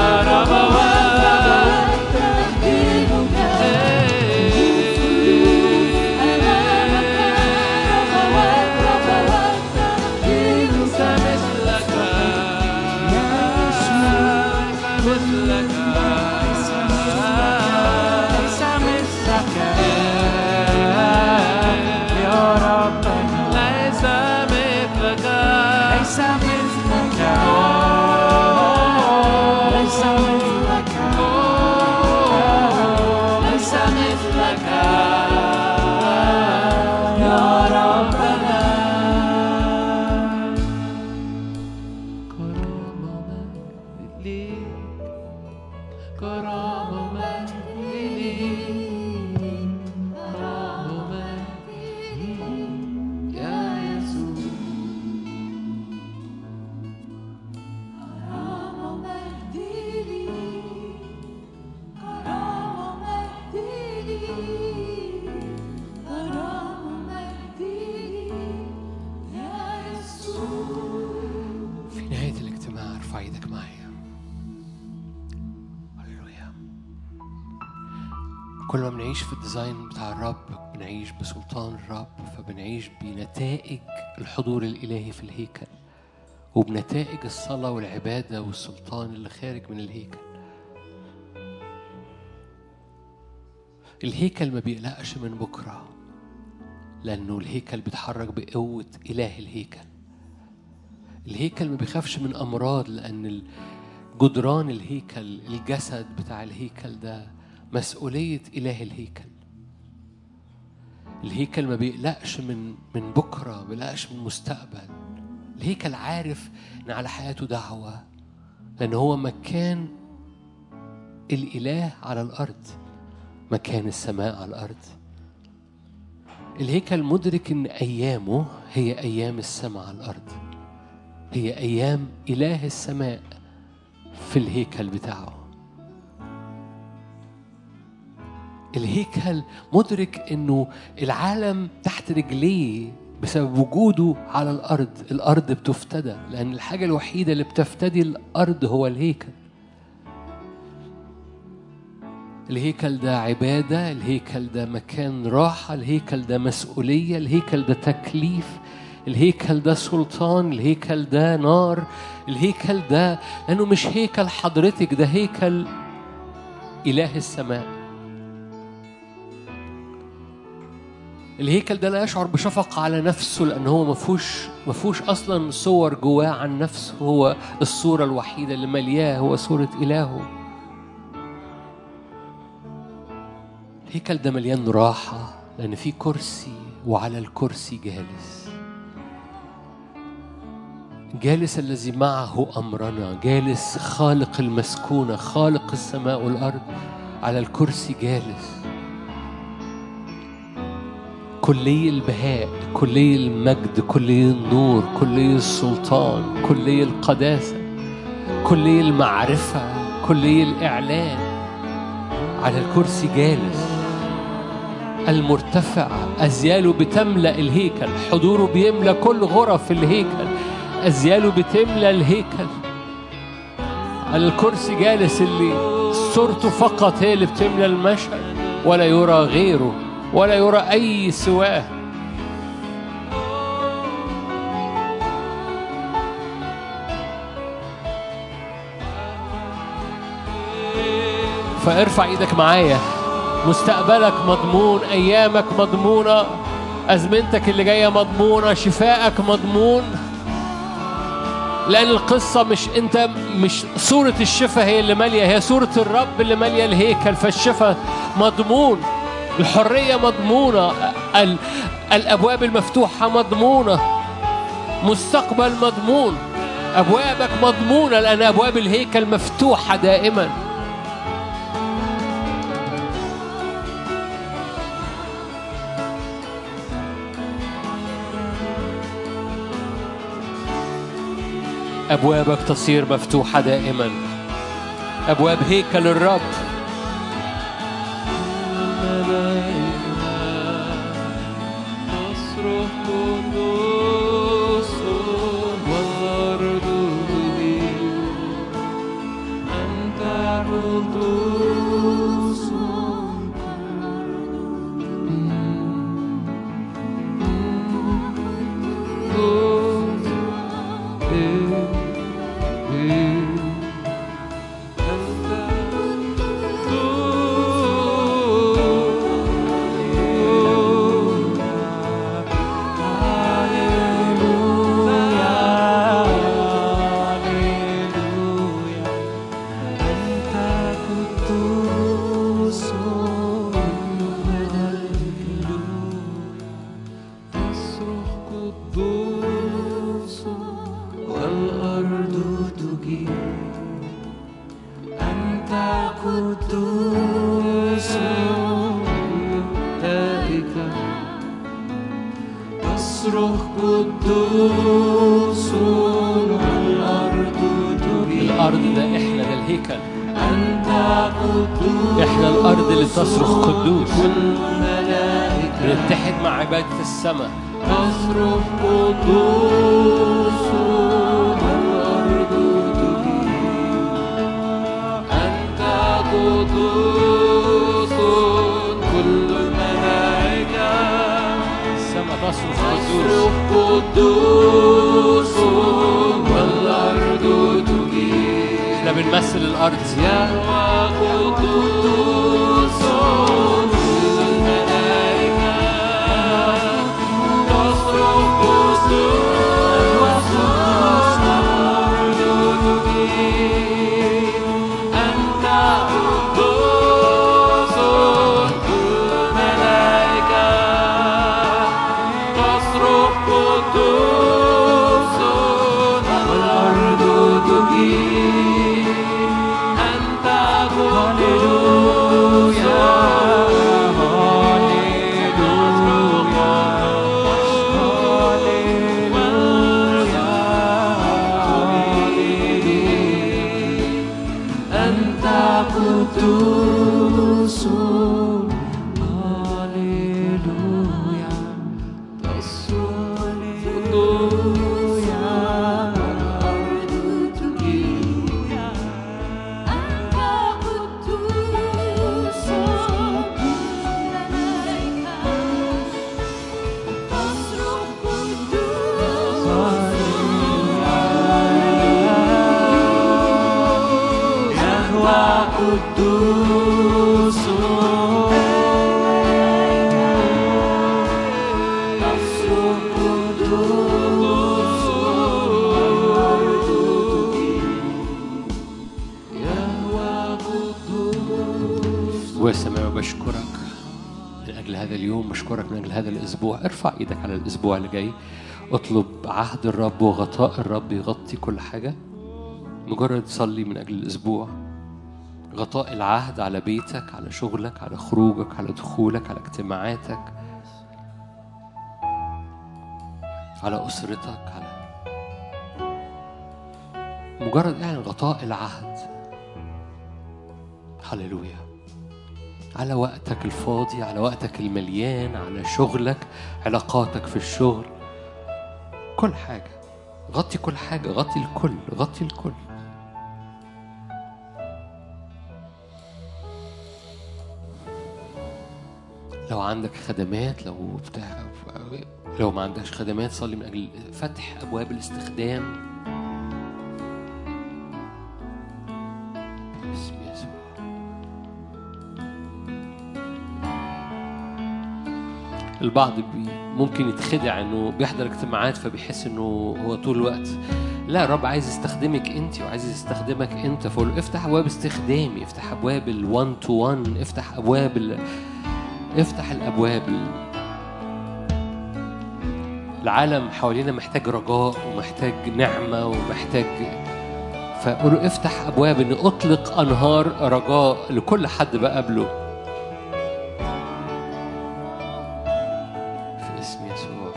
ربوات تقديمك ربوات ربوات تقديمك ليس مثلك ليس مثلك ليس مثلك يا ربنا كرامة مجد ليك كرامة مجد يا يسوع كرامة مجد ليك كرامة مجد ليك كرامة مجد ليك يا يسوع في نهاية الاجتماع ارفع ايدك معايا هللويا كل ما بنعيش في الديزاين بتاع الرب بنعيش بسلطان الرب فبنعيش بنتائج الحضور الإلهي في الهيكل وبنتائج الصلاة والعبادة والسلطان اللي خارج من الهيكل الهيكل ما بيقلقش من بكرة لأنه الهيكل بيتحرك بقوة إله الهيكل الهيكل ما بيخافش من أمراض لأن ال- جدران الهيكل الجسد بتاع الهيكل ده مسؤولية إله الهيكل الهيكل ما بيقلقش من من بكرة ما بيقلقش من المستقبل الهيكل عارف إن على حياته دعوة لأن هو مكان الإله على الأرض مكان السماء على الأرض الهيكل مدرك إن أيامه هي أيام السماء على الأرض هي أيام إله السماء في الهيكل بتاعه الهيكل مدرك انه العالم تحت رجليه بسبب وجوده على الارض الارض بتفتدى لان الحاجه الوحيده اللي بتفتدي الارض هو الهيكل الهيكل ده عباده الهيكل ده مكان راحه الهيكل ده مسؤوليه الهيكل ده تكليف الهيكل ده سلطان الهيكل ده نار الهيكل ده لانه مش هيكل حضرتك ده هيكل اله السماء الهيكل ده لا يشعر بشفقة على نفسه لأن هو ما فيهوش ما فيهوش أصلا صور جواه عن نفسه هو الصورة الوحيدة اللي ملياه هو صورة إلهه الهيكل ده مليان راحة لأن في كرسي وعلى الكرسي جالس جالس الذي معه أمرنا جالس خالق المسكونة خالق السماء والأرض على الكرسي جالس كلي البهاء كلي المجد كلي النور كلي السلطان كلي القداسة كلي المعرفة كلي الإعلان على الكرسي جالس المرتفع أزياله بتملأ الهيكل حضوره بيملأ كل غرف الهيكل أزياله بتملأ الهيكل على الكرسي جالس اللي صورته فقط هي اللي بتملأ المشهد ولا يرى غيره ولا يرى أي سواه فارفع ايدك معايا مستقبلك مضمون ايامك مضمونه ازمنتك اللي جايه مضمونه شفائك مضمون لان القصه مش انت مش صوره الشفاء هي اللي ماليه هي صوره الرب اللي ماليه الهيكل فالشفاء مضمون الحريه مضمونه ال- الابواب المفتوحه مضمونه مستقبل مضمون ابوابك مضمونه لان ابواب الهيكل مفتوحه دائما أبوابك تصير مفتوحة دائما أبواب هيكل الرب تصرخ قدوس والأرض تجيب أنت قدوس قدوس إيه إيه أنت قدوس والأرض تجيب أنت قدوس ملائكة تصرخ قدوس والأرض تجيب الأرض ده إحنا ده الهيكل أنت قدوس إحنا الأرض اللي تصرخ قدوس والملائكة بنتحد مع عبادة السماء تصرخ قدوس والأرض تجيب أنت قدوس كل الملائكة السماء تصرخ قدوس تصرخ قدوس والأرض تجيب إحنا بنمثل الأرض يهوى قدوس كل الملائكة تصرخ قدوس قدوس والأرض تجيب أنت قدوس أنت قدوس هللويا تصرخ قدوس الأرض تجيب أنت قدوس الملائكة تصرخ قدوس يهوى قدوس تصرخ قدوس يهوى قدوس وسماوي بشكرك من أجل هذا اليوم بشكرك من أجل هذا الأسبوع ارفع إيدك على الأسبوع اللي جاي اطلب عهد الرب وغطاء الرب يغطي كل حاجة مجرد صلي من أجل الأسبوع غطاء العهد على بيتك على شغلك على خروجك على دخولك على اجتماعاتك على أسرتك على مجرد اعلن غطاء العهد هللويا على وقتك الفاضي على وقتك المليان على شغلك علاقاتك في الشغل كل حاجة غطي كل حاجة غطي الكل غطي الكل لو عندك خدمات لو بتاع لو ما عندكش خدمات صلي من أجل فتح أبواب الاستخدام باسم يسوع البعض بي ممكن يتخدع انه بيحضر اجتماعات فبيحس انه هو طول الوقت لا الرب عايز يستخدمك انت وعايز يستخدمك انت فقول له افتح ابواب استخدامي افتح ابواب الوان تو وان افتح ابواب ال... افتح الابواب ال... العالم حوالينا محتاج رجاء ومحتاج نعمه ومحتاج فقول له افتح ابواب ان اطلق انهار رجاء لكل حد بقابله في اسم يسوع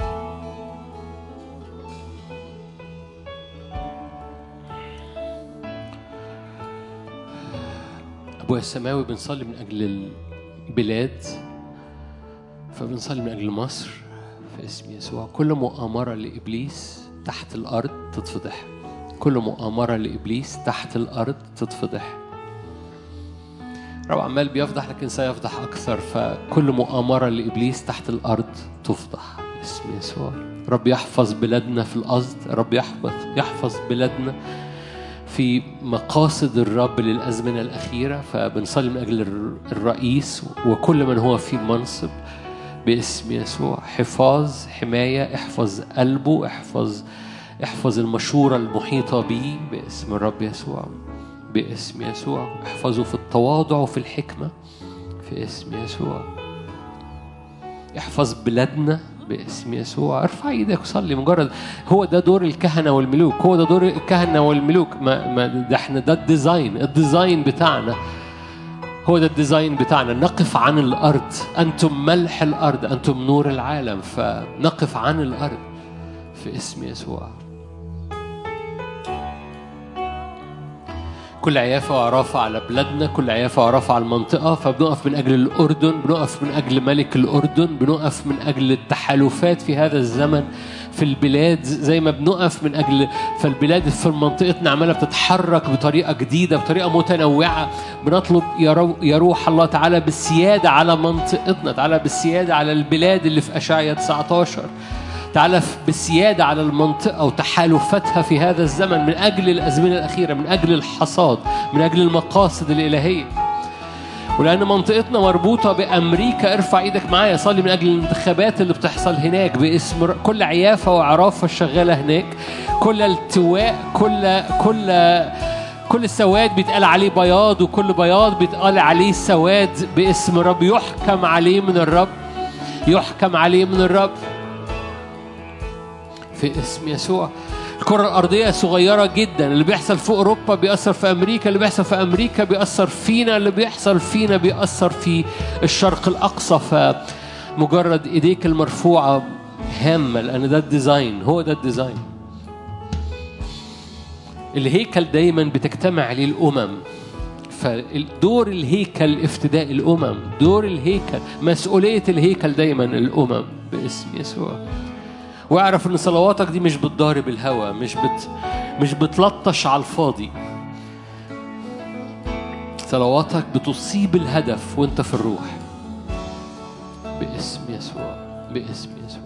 أبويا السماوي بنصلي من أجل البلاد فبنصلي من أجل مصر في اسم يسوع كل مؤامرة لإبليس تحت الأرض تتفضح كل مؤامرة لإبليس تحت الأرض تتفضح رب عمال بيفضح لكن سيفضح أكثر فكل مؤامرة لإبليس تحت الأرض تفضح باسم يسوع رب يحفظ بلادنا في القصد رب يحفظ يحفظ بلادنا في مقاصد الرب للأزمنة الأخيرة فبنصلي من أجل الر- الرئيس وكل من هو في منصب باسم يسوع حفاظ حماية احفظ قلبه احفظ احفظ المشورة المحيطة به باسم الرب يسوع باسم يسوع احفظه في التواضع وفي الحكمة في اسم يسوع احفظ بلادنا باسم يسوع ارفع ايدك وصلي مجرد هو ده دور الكهنه والملوك هو ده دور الكهنه والملوك ما, ما ده احنا ده الديزاين الديزاين بتاعنا هو ده الديزاين بتاعنا نقف عن الارض انتم ملح الارض انتم نور العالم فنقف عن الارض في اسم يسوع كل عيافة وعرافة على بلادنا كل عيافة وعرافة على المنطقة فبنقف من أجل الأردن بنقف من أجل ملك الأردن بنقف من أجل التحالفات في هذا الزمن في البلاد زي ما بنقف من أجل فالبلاد في منطقتنا عمالة بتتحرك بطريقة جديدة بطريقة متنوعة بنطلب يا رو- يا روح الله تعالى بالسيادة على منطقتنا تعالى بالسيادة على البلاد اللي في أشعيا 19 تعالى في- بالسيادة على المنطقة وتحالفاتها في هذا الزمن من أجل الأزمنة الأخيرة من أجل الحصاد من أجل المقاصد الإلهية ولأن منطقتنا مربوطة بأمريكا ارفع إيدك معايا صلي من أجل الانتخابات اللي بتحصل هناك باسم ر- كل عيافة وعرافة شغالة هناك كل التواء كل كل كل السواد بيتقال عليه بياض وكل بياض بيتقال عليه سواد باسم رب يحكم عليه من الرب يحكم عليه من الرب في اسم يسوع الكرة الأرضية صغيرة جدا اللي بيحصل في أوروبا بيأثر في أمريكا اللي بيحصل في أمريكا بيأثر فينا اللي بيحصل فينا بيأثر في الشرق الأقصى فمجرد إيديك المرفوعة هامة لأن ده الديزاين هو ده الديزاين الهيكل دايما بتجتمع عليه الأمم فدور الهيكل افتداء الأمم دور الهيكل مسؤولية الهيكل دايما الأمم باسم يسوع واعرف ان صلواتك دي مش بتضارب الهوى مش بت مش بتلطش على الفاضي صلواتك بتصيب الهدف وانت في الروح باسم يسوع باسم يسوع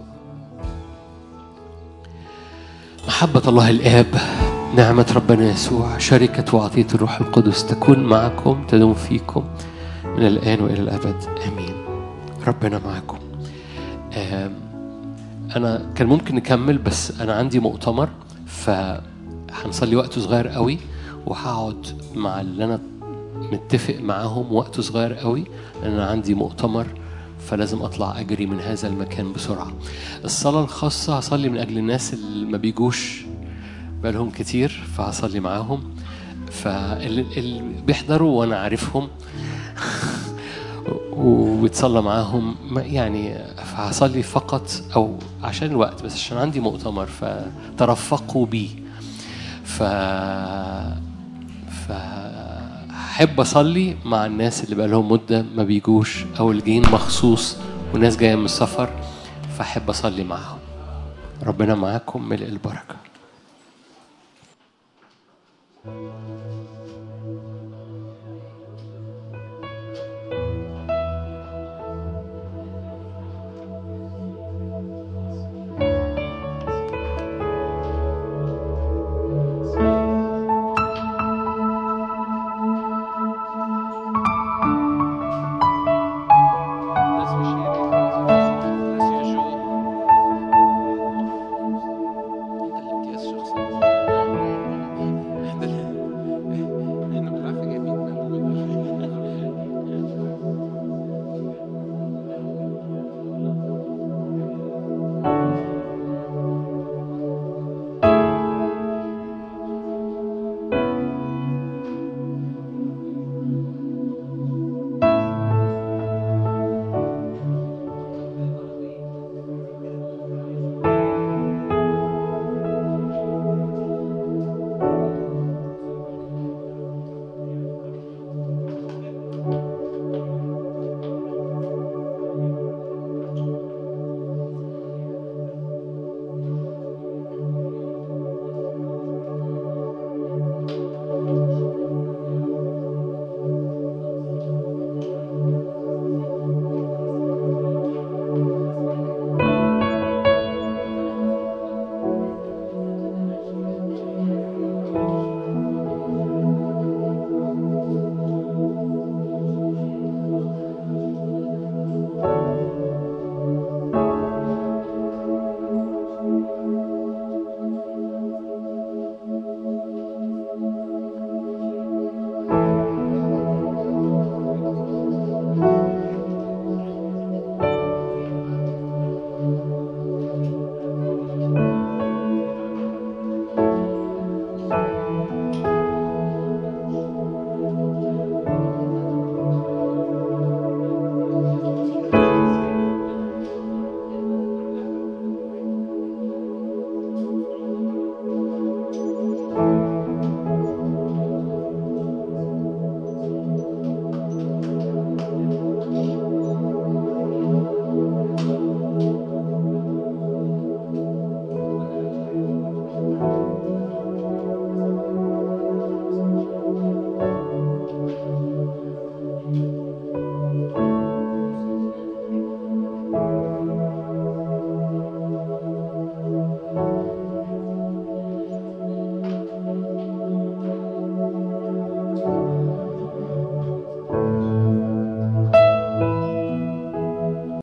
محبة الله الآب نعمة ربنا يسوع شركة وعطية الروح القدس تكون معكم تدوم فيكم من الآن وإلى الأبد آمين ربنا معكم آم انا كان ممكن نكمل بس انا عندي مؤتمر فهنصلي وقت صغير قوي وهقعد مع اللي انا متفق معاهم وقت صغير قوي لان انا عندي مؤتمر فلازم اطلع اجري من هذا المكان بسرعه الصلاه الخاصه هصلي من اجل الناس اللي ما بيجوش بقالهم كتير فهصلي معاهم فاللي اللي بيحضروا وانا عارفهم وبتصلى معاهم ما- يعني فهصلي فقط او عشان الوقت بس عشان عندي مؤتمر فترفقوا بي ف فحب اصلي مع الناس اللي بقى لهم مده ما بيجوش او اللي جايين مخصوص وناس جايه من السفر فاحب اصلي معاهم ربنا معاكم ملء البركه